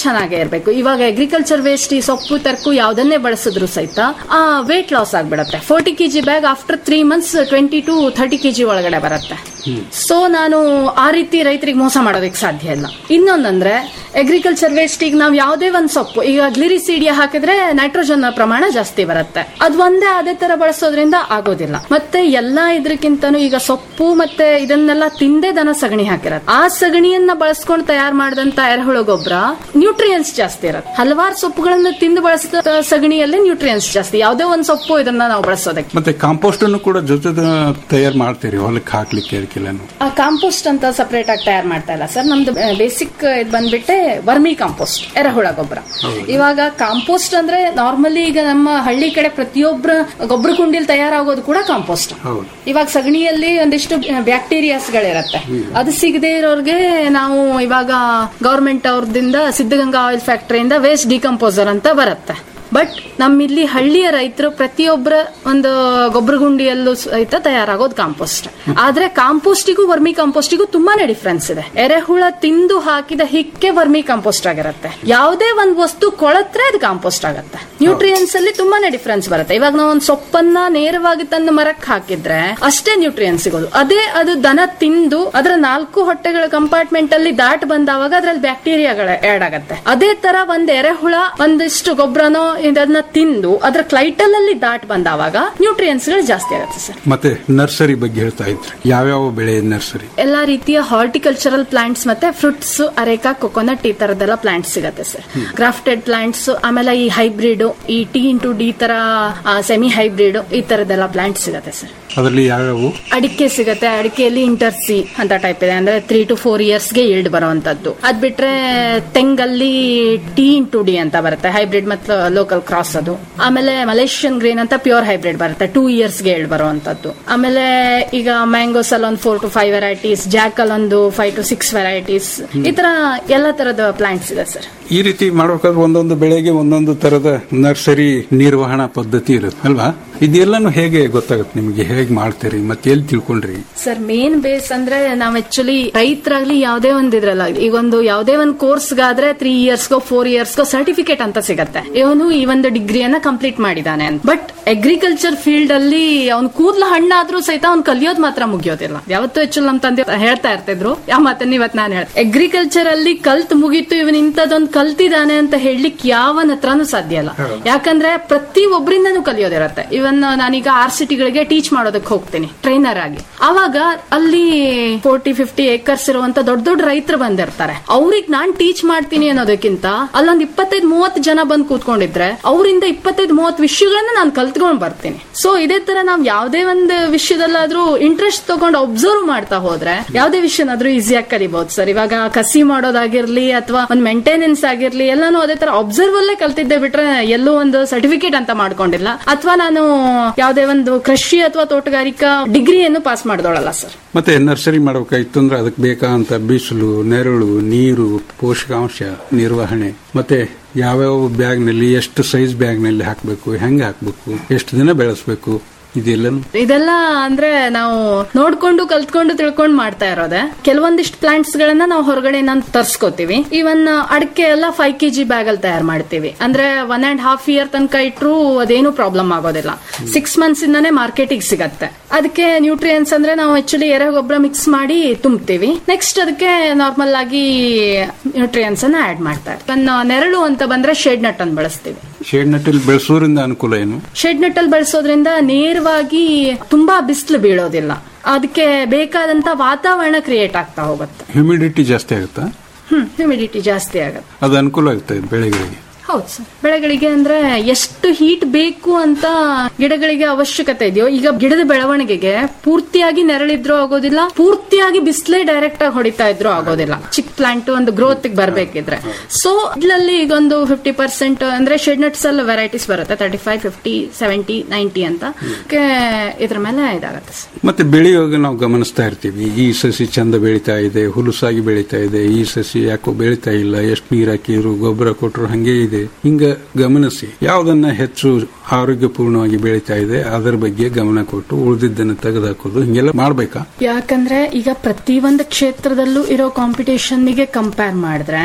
ಚೆನ್ನಾಗೇ ಇರಬೇಕು ಇವಾಗ ಅಗ್ರಿಕಲ್ಚರ್ ವೇಸ್ಟ್ ಈ ಸೊಪ್ಪು ತರಕು ಯಾವ್ದನ್ನೇ ಬಳಸಿದ್ರು ಸಹಿತ ಆ ವೇಟ್ ಲಾಸ್ ಆಗ್ಬಿಡತ್ತೆ forty KG bag after three months twenty to thirty KG ಒಳಗಡೆ ಬರುತ್ತೆ ಸೊ ನಾನು ಆ ರೀತಿ ರೈತರಿಗೆ ಮೋಸ ಮಾಡೋದಕ್ಕೆ ಸಾಧ್ಯ ಇಲ್ಲ ಇನ್ನೊಂದಂದ್ರೆ ಅಗ್ರಿಕಲ್ಚರ್ ವೇಸ್ಟ್ ಈಗ ನಾವು ಯಾವುದೇ ಒಂದು ಸೊಪ್ಪು ಈಗ ಗ್ಲಿರಿಸೀಡಿಯಾ ಹಾಕಿದ್ರೆ ನೈಟ್ರೋಜನ್ ಪ್ರಮಾಣ ಜಾಸ್ತಿ ಬರುತ್ತೆ ಅದ್ ಒಂದೇ ಅದೇ ತರ ಬಳಸೋದ್ರಿಂದ ಆಗೋದಿಲ್ಲ ಮತ್ತೆ ಎಲ್ಲಾ ಇದ್ರಕ್ಕಿಂತನೂ ಈಗ ಸೊಪ್ಪು ಮತ್ತೆ ಇದನ್ನೆಲ್ಲ ತಿಂದೇ ದನ ಸಗಣಿ ಹಾಕಿರತ್ತೆ ಆ ಸಗಣಿಯನ್ನ ಬಳಸ್ಕೊಂಡು ತಯಾರು ಮಾಡಿದಂತ ಎರೆಹುಳ ಗೊಬ್ಬರ ನ್ಯೂಟ್ರಿಯನ್ಸ್ ಜಾಸ್ತಿ ಇರುತ್ತೆ ಹಲವಾರು ಸೊಪ್ಪುಗಳನ್ನು ತಿಂದು ಬಳಸಿದ ಸಗಣಿಯಲ್ಲಿ ನ್ಯೂಟ್ರಿಯನ್ಸ್ ಜಾಸ್ತಿ ಯಾವುದೇ ಒಂದು ಸೊಪ್ಪು ಇದನ್ನ ನಾವು ಬಳಸೋದಕ್ಕೆ ಮತ್ತೆ ಕಾಂಪೋಸ್ಟ್ ಅನ್ನು ಕೂಡ ಜೊತೆ ತಯಾರು ಮಾಡ್ತೀರಿ ಹೊಲಕ್ಕೆ ಹಾಕ್ಲಿಕ್ಕೆ ಅದಕ್ಕೆಲ್ಲನು ಆ ಕಾಂಪೋಸ್ಟ್ ಅಂತ ಸಪರೇಟ್ ಆಗಿ ತಯಾರು ಮಾಡ್ತಾ ಇಲ್ಲ ಸರ್ ನಮ್ದು ಬೇಸಿಕ್ ಇದು ಬಂದ್ಬಿಟ್ಟೆ ವರ್ಮಿ ಕಾಂಪೋಸ್ಟ್ ಎರೆಹುಳ ಗೊಬ್ಬರ ಇವಾಗ ಕಾಂಪೋಸ್ಟ್ ಅಂದ್ರೆ ನಾರ್ಮಲಿ ಈಗ ನಮ್ಮ ಹಳ್ಳಿ ಕಡೆ ಪ್ರತಿಯೊಬ್ಬರ ಗೊಬ್ಬರ ಕುಂಡಿಲ್ ತಯಾರಾಗೋದು ಕೂಡ ಕಾಂಪೋಸ್ಟ್ ಹೌದು ಇವಾಗ ಸಗಣಿಯಲ್ಲಿ ಒಂದಿಷ್ಟು ಬ್ಯಾಕ್ಟೀರಿಯಾಸ್ ಗಳಿರತ್ತೆ ಅದು ಸಿಗದೆ ಇರೋರ್ಗೆ ನಾವು ಇವಾಗ ಗವರ್ಮೆಂಟ್ ಅವ್ರದಿಂದ ಸಿದ್ಧಗಂಗಾ ಆಯಿಲ್ ಫ್ಯಾಕ್ಟರಿಯಿಂದ ವೇಸ್ಟ್ ಡಿಕಂಪೋಸರ್ ಅಂತ ಬರುತ್ತೆ ಬಟ್ ನಮ್ಮಿಲ್ಲಿ ಹಳ್ಳಿಯ ರೈತರು ಪ್ರತಿಯೊಬ್ಬರ ಒಂದು ಗೊಬ್ಬರ ಗುಂಡಿಯಲ್ಲೂ ಸಹಿತ ತಯಾರಾಗೋದು ಕಾಂಪೋಸ್ಟ್ ಆದ್ರೆ ಕಾಂಪೋಸ್ಟಿಗೂ ವರ್ಮಿ ಕಾಂಪೋಸ್ಟಿಗೂ ತುಂಬಾನೇ ಡಿಫ್ರೆನ್ಸ್ ಇದೆ ಎರೆಹುಳ ತಿಂದು ಹಾಕಿದ ಹಿಕ್ಕೆ ವರ್ಮಿ ಕಾಂಪೋಸ್ಟ್ ಆಗಿರುತ್ತೆ ಯಾವುದೇ ಒಂದು ವಸ್ತು ಕೊಳತ್ರೆ ಅದು ಕಾಂಪೋಸ್ಟ್ ಆಗುತ್ತೆ ನ್ಯೂಟ್ರಿಯನ್ಸ್ ಅಲ್ಲಿ ತುಂಬಾನೇ ಡಿಫ್ರೆನ್ಸ್ ಬರುತ್ತೆ ಇವಾಗ ನಾವು ಒಂದು ಸೊಪ್ಪನ್ನ ನೇರವಾಗಿ ತಂದು ಮರಕ್ಕೆ ಹಾಕಿದ್ರೆ ಅಷ್ಟೇ ನ್ಯೂಟ್ರಿಯನ್ಸ್ ಸಿಗೋದು ಅದೇ ಅದು ದನ ತಿಂದು ಅದರ ನಾಲ್ಕು ಹೊಟ್ಟೆಗಳ ಕಂಪಾರ್ಟ್ಮೆಂಟ್ ಅಲ್ಲಿ ದಾಟ್ ಬಂದಾವಾಗ ಅದ್ರಲ್ಲಿ ಬ್ಯಾಕ್ಟೀರಿಯಾಗಳ ಆಡ್ ಆಗತ್ತೆ ಅದೇ ತರ ಒಂದ್ ಎರೆಹುಳ ಒಂದಿಷ್ಟು ಗೊಬ್ಬರನೋ ಇದನ್ನ ತಿಂದು ಅದ್ರ ಕ್ಲೈಟಲ್ ಅಲ್ಲಿ ದಾಟ್ ಬಂದಾವಾಗ ನ್ಯೂಟ್ರಿಯನ್ಸ್ ಗಳು ಜಾಸ್ತಿ ಆಗುತ್ತೆ ಸರ್ ಮತ್ತೆ ನರ್ಸರಿ ಬಗ್ಗೆ ಹೇಳ್ತಾ ಇದ್ರಿ ಯಾವ್ಯಾವ ಬೆಳೆ ನರ್ಸರಿ ಎಲ್ಲಾ ರೀತಿಯ ಹಾರ್ಟಿಕಲ್ಚರಲ್ ಪ್ಲಾಂಟ್ಸ್ ಮತ್ತೆ ಫ್ರೂಟ್ಸ್ ಅರೇಕಾ ಕೊಕೊನಟ್ ಈ ತರದೆಲ್ಲ ಪ್ಲಾಂಟ್ಸ್ ಸಿಗತ್ತೆ ಸರ್ ಗ್ರಾಫ್ಟೆಡ್ ಪ್ಲಾಂಟ್ಸ್ ಆಮೇಲೆ ಈ ಹೈಬ್ರಿಡ್ ಈ ಟಿ ಇಂಟು ಡಿ ತರ ಸೆಮಿ ಹೈಬ್ರಿಡ್ ಈ ತರದೆಲ್ಲ ಪ್ಲಾಂಟ್ಸ್ ಸಿಗತ್ತೆ ಸರ್ ಅದರಲ್ಲಿ ಯಾವ್ಯಾವು ಅಡಿಕೆ ಸಿಗತ್ತೆ ಅಡಿಕೆಯಲ್ಲಿ ಇಂಟರ್ಸಿ ಅಂತ ಟೈಪ್ ಇದೆ ಅಂದ್ರೆ ತ್ರೀ ಟು ಫೋರ್ ಇಯರ್ಸ್ ಗೆ ಇಲ್ಡ್ ಬರುವಂತದ್ದು ಅದ್ ಬಿಟ್ರೆ ತೆಂಗಲ್ಲಿ ಟಿ ಇಂಟು ಡಿ ಅಂತ ಬರುತ್ತೆ ಹೈಬ್ರಿಡ್ ಮತ್ತು ಲೋಕಲ್ ಕ್ರಾಸ್ ಅದು ಆಮೇಲೆ ಮಲೇಷಿಯನ್ ಗ್ರೀನ್ ಅಂತ ಪ್ಯೂರ್ ಹೈಬ್ರಿಡ್ ಬರುತ್ತೆ ಟೂ ಇಯರ್ಸ್ ಗೆ ಇಲ್ಡ್ ಬರುವಂತದ್ದು ಆಮೇಲೆ ಈಗ ಮ್ಯಾಂಗೋಸ್ ಅಲ್ಲಿ ಒಂದು four to five varieties jack ಅಲ್ಲಿ ಒಂದು ಫೈವ್ ಟು ಸಿಕ್ಸ್ ವೆರೈಟೀಸ್ ಈ ತರ ಎಲ್ಲ ತರದ ಪ್ಲಾಂಟ್ಸ್ ಇದೆ ಸರ್ ಈ ರೀತಿ ಮಾಡ್ಬೇಕಾದ್ರೆ ಒಂದೊಂದು ಬೆಳೆಗೆ ಒಂದೊಂದು ತರದ ನರ್ಸರಿ ನಿರ್ವಹಣಾ ಪದ್ಧತಿ ಇರುತ್ತೆ ಅಲ್ವಾ ಇದೆಲ್ಲಾನು ಹೇಗೆ ಗೊತ್ತಾಗುತ್ತೆ ನಿಮಗೆ ಹೇಗೆ ಮಾಡ್ತೀರಿ ಮತ್ತೆ ಎಲ್ಲಿ ತಿಳ್ಕೊಂಡ್ರಿ ಸರ್ ಮೇನ್ ಬೇಸ್ ಅಂದ್ರೆ ನಾವ್ ಆಕ್ಚುಲಿ ರೈತರಾಗ್ಲಿ ಯಾವ್ದೇ ಒಂದ್ ಇದ್ರಲ್ಲ ಈಗ ಒಂದು ಯಾವ್ದೇ ಒಂದ್ ಕೋರ್ಸ್ ಗಾದ್ರೆ ತ್ರೀ ಇಯರ್ಸ್ಗೋ ಫೋರ್ ಇಯರ್ಸ್ಗೋ ಸರ್ಟಿಫಿಕೇಟ್ ಅಂತ ಸಿಗತ್ತೆ ಇವನು ಈ ಒಂದು ಡಿಗ್ರಿಯನ್ನ ಕಂಪ್ಲೀಟ್ ಮಾಡಿದಾನೆ ಅಂತ ಬಟ್ ಅಗ್ರಿಕಲ್ಚರ್ ಫೀಲ್ಡ್ ಅಲ್ಲಿ ಅವ್ನ್ ಕೂದ್ಲ ಹಣ್ಣಾದ್ರೂ ಸಹಿತ ಅವ್ನ್ ಕಲಿಯೋದ್ ಮಾತ್ರ ಮುಗಿಯೋದಿಲ್ಲ ಯಾವತ್ತೂ ಹೆಚ್ಚು ನಮ್ ತಂದೆ ಹೇಳ್ತಾ ಇರ್ತಿದ್ರು ಯಾವ ಮಾತನ್ನ ಇವತ್ ನಾನು ಹೇಳ್ತೆ ಅಗ್ರಿಕಲ್ಚರ್ ಅಲ್ಲಿ ಕಲ್ತ್ ಮುಗೀತು ಇವನ್ ಇಂಥದೊಂದ್ ಕಲ್ತಿದಾನೆ ಅಂತ ಹೇಳಲಿಕ್ಕೆ ಯಾವನ ಹತ್ರನೂ ಸಾಧ್ಯ ಇಲ್ಲ ಯಾಕಂದ್ರೆ ಪ್ರತಿ ಒಬ್ಬರಿಂದನೂ ಕಲಿಯೋದಿರತ್ತೆ ಇವನ್ ನಾನೀಗ ಆರ್ ಸಿಟಿಗಳಿಗೆ ಟೀಚ್ ಮಾಡೋದಕ್ಕೆ ಹೋಗ್ತೀನಿ ಟ್ರೈನರ್ ಆಗಿ ಅವಾಗ ಅಲ್ಲಿ ಫೋರ್ಟಿ ಫಿಫ್ಟಿ ಏಕರ್ಸ್ ಇರುವಂತ ದೊಡ್ಡ ದೊಡ್ಡ ರೈತರು ಬಂದಿರ್ತಾರೆ ಅವ್ರಿಗೆ ನಾನ್ ಟೀಚ್ ಮಾಡ್ತೀನಿ ಅನ್ನೋದಕ್ಕಿಂತ ಅಲ್ಲೊಂದ್ ಇಪ್ಪತ್ತೈದು ಮೂವತ್ತು ಜನ ಬಂದ್ ಕೂತ್ಕೊಂಡಿದ್ರೆ ಅವರಿಂದ ಇಪ್ಪತ್ತೈದು ಮೂವತ್ತು ವಿಷಯಗಳನ್ನ ನಾನು ಕಲ್ತ್ಕೊಂಡ್ ಬರ್ತೀನಿ ಸೊ ಇದೇ ತರ ನಾವ್ ಯಾವ್ದೇ ಒಂದು ವಿಷಯದಲ್ಲಾದ್ರೂ ಇಂಟ್ರೆಸ್ಟ್ ತಗೊಂಡು ಅಬ್ಸರ್ವ್ ಮಾಡ್ತಾ ಹೋದ್ರೆ ಯಾವ್ದೇ ವಿಷಯನಾದ್ರೂ ಈಸಿಯಾಗಿ ಕಲಿಬಹುದು ಸರ್ ಇವಾಗ ಕಸಿ ಮಾಡೋದಾಗಿರ್ಲಿ ಅಥವಾ ಒಂದ್ ಮೇಂಟೆನೆನ್ಸ್ ಆಗಿರ್ಲಿ ಎಲ್ಲಾನು ಅದೇ ತರ ಅಬ್ಸರ್ವ್ ಅಲ್ಲೇ ಕಲ್ತಿದ್ದೆ ಬಿಟ್ರೆ ಎಲ್ಲೂ ಒಂದು ಸರ್ಟಿಫಿಕೇಟ್ ಅಂತ ಮಾಡ್ಕೊಂಡಿಲ್ಲ ಅಥವಾ ನಾನು ಯಾವ್ದೇ ಒಂದು ಕೃಷಿ ಅಥವಾ ತೋಟಗಾರಿಕಾ ಡಿಗ್ರಿಯನ್ನು ಪಾಸ್ ಮಾಡ್ದೋಳಲ್ಲ ಸರ್ ಮತ್ತೆ ನರ್ಸರಿ ಮಾಡ್ಬೇಕಾಯ್ತು ಅಂದ್ರೆ ಅದಕ್ಕೆ ಬೇಕಾದಂತ ಬಿಸಿಲು ನೆರಳು ನೀರು ಪೋಷಕಾಂಶ ನಿರ್ವಹಣೆ ಮತ್ತೆ ಯಾವ್ಯಾವ ಬ್ಯಾಗ್ನಲ್ಲಿ ಎಷ್ಟು ಸೈಜ್ ಬ್ಯಾಗ್ನಲ್ಲಿ ಹಾಕಬೇಕು ಹೆಂಗೆ ಹಾಕಬೇಕು ಎಷ್ಟು ದಿನ ಬೆಳೆಸಬೇಕು ಇದೆಲ್ಲನು ಇದೆಲ್ಲ ಅಂದ್ರೆ ನಾವು ನೋಡ್ಕೊಂಡು ಕಲ್ತ್ಕೊಂಡು ತಿಳ್ಕೊಂಡು ಮಾಡ್ತಾ ಇರೋದೆ ಕೆಲವೊಂದಿಷ್ಟು ಪ್ಲಾಂಟ್ಸ್ ಗಳನ್ನ ನಾವು ಹೊರಗಡೆ ನಾನು ತರ್ಸ್ಕೋತೀವಿ ಇವನ್ ಅಡಿಕೆ ಎಲ್ಲ ಫೈವ್ ಕೆಜಿ ಬ್ಯಾಗ್ ಅಲ್ಲಿ ತಯಾರು ಮಾಡ್ತೀವಿ ಅಂದ್ರೆ ಒನ್ ಅಂಡ್ ಹಾಫ್ ಇಯರ್ ತನಕ ಇಟ್ರು ಅದೇನು ಪ್ರಾಬ್ಲಮ್ ಆಗೋದಿಲ್ಲ ಸಿಕ್ಸ್ ಮಂತ್ಸ್ ಇಂದಾನೆ ಮಾರ್ಕೆಟಿಗೆ ಸಿಗತ್ತೆ ಅದಕ್ಕೆ ನ್ಯೂಟ್ರಿಯನ್ಸ್ ಅಂದ್ರೆ ನಾವು ಆಕ್ಚುಲಿ ಎರೆ ಗೊಬ್ಬರ ಮಿಕ್ಸ್ ಮಾಡಿ ತುಂಬ್ತೀವಿ ನೆಕ್ಸ್ಟ್ ಅದಕ್ಕೆ ನಾರ್ಮಲ್ ಆಗಿ ನ್ಯೂಟ್ರಿಯನ್ಸ್ ಅನ್ನ ಆಡ್ ಮಾಡ್ತಾರೆ ಇವನ್ ನೆರಳು ಅಂತ ಬಂದ್ರೆ ಶೇಡ್ ನಟ್ ಅನ್ನು ಬಳಸ್ತೀವಿ ಶೇಡ್ ನಟ್ಟಲ್ಲಿ ಬೆಳೆಸೋದ್ರಿಂದ ಅನುಕೂಲ ಏನು ಶೆಡ್ ನೆಟ್ಟಲ್ಲಿ ಬಳಸೋದ್ರಿಂದ ನೇರವಾಗಿ ತುಂಬಾ ಬಿಸಿಲು ಬೀಳೋದಿಲ್ಲ ಅದಕ್ಕೆ ಬೇಕಾದಂತ ವಾತಾವರಣ ಕ್ರಿಯೇಟ್ ಆಗ್ತಾ ಹೋಗುತ್ತೆ ಹ್ಯೂಮಿಡಿಟಿ ಜಾಸ್ತಿ ಆಗುತ್ತಾ ಹ್ಮ್ ಹ್ಯೂಮಿಡಿಟಿ ಜಾಸ್ತಿ ಆಗುತ್ತೆ ಅದು ಅನುಕೂಲ ಆಗುತ್ತೆ ಬೆಳೆಗಳಿಗೆ ಹೌದು ಸರ್ ಬೆಳೆಗಳಿಗೆ ಅಂದ್ರೆ ಎಷ್ಟು ಹೀಟ್ ಬೇಕು ಅಂತ ಗಿಡಗಳಿಗೆ ಅವಶ್ಯಕತೆ ಇದೆಯೋ ಈಗ ಗಿಡದ ಬೆಳವಣಿಗೆಗೆ ಪೂರ್ತಿಯಾಗಿ ನೆರಳಿದ್ರೂ ಆಗೋದಿಲ್ಲ ಪೂರ್ತಿಯಾಗಿ ಬಿಸಿಲೇ ಡೈರೆಕ್ಟ್ ಆಗಿ ಹೊಡಿತಾ ಇದ್ರೂ ಆಗೋದಿಲ್ಲ ಚಿಕ್ಕ ಪ್ಲಾಂಟ್ ಒಂದು ಗ್ರೋತ್ ಬರ್ಬೇಕಿದ್ರೆ ಸೊ ಇದ್ರಲ್ಲಿ ಈಗ ಒಂದು ಫಿಫ್ಟಿ ಪರ್ಸೆಂಟ್ ಅಂದ್ರೆ ಶೆಡ್ ನಟ್ಸ್ ಅಲ್ಲಿ ವೆರೈಟೀಸ್ ಬರುತ್ತೆ thirty five fifty seventy ninety ಅಂತ ಅದಕ್ಕೆ ಇದ್ರ ಮೇಲೆ ಇದಾಗುತ್ತೆ ಸರ್ ಮತ್ತೆ ಬೆಳೆಯುವಾಗ ನಾವು ಗಮನಿಸ್ತಾ ಇರ್ತೀವಿ ಈ ಸಸಿ ಚಂದ ಬೆಳೀತಾ ಇದೆ ಹುಲುಸಾಗಿ ಬೆಳೀತಾ ಇದೆ ಈ ಸಸಿ ಯಾಕೋ ಬೆಳೀತಾ ಇಲ್ಲ ಎಷ್ಟು ನೀರ್ ಹಾಕಿದ್ರು ಗೊಬ್ಬರ ಕೊಟ್ಟರು ಹಂಗೆ ಇದೆ ಹಿಂಗ ಗಮನಿಸಿ ಯಾವ್ದನ್ನ ಹೆಚ್ಚು ಆರೋಗ್ಯಪೂರ್ಣವಾಗಿ ಬೆಳೀತಾ ಇದೆ ಅದರ ಬಗ್ಗೆ ಗಮನ ಕೊಟ್ಟು ಉಳಿದಿದ್ದನ್ನು ತೆಗೆದುಹಾಕೋದು ಹಿಂಗೆಲ್ಲ ಮಾಡ್ಬೇಕಾ ಯಾಕಂದ್ರೆ ಈಗ ಪ್ರತಿಯೊಂದು ಕ್ಷೇತ್ರದಲ್ಲೂ ಇರೋ ಕಾಂಪಿಟೇಷನ್ಗೆ ಕಂಪೇರ್ ಮಾಡಿದ್ರೆ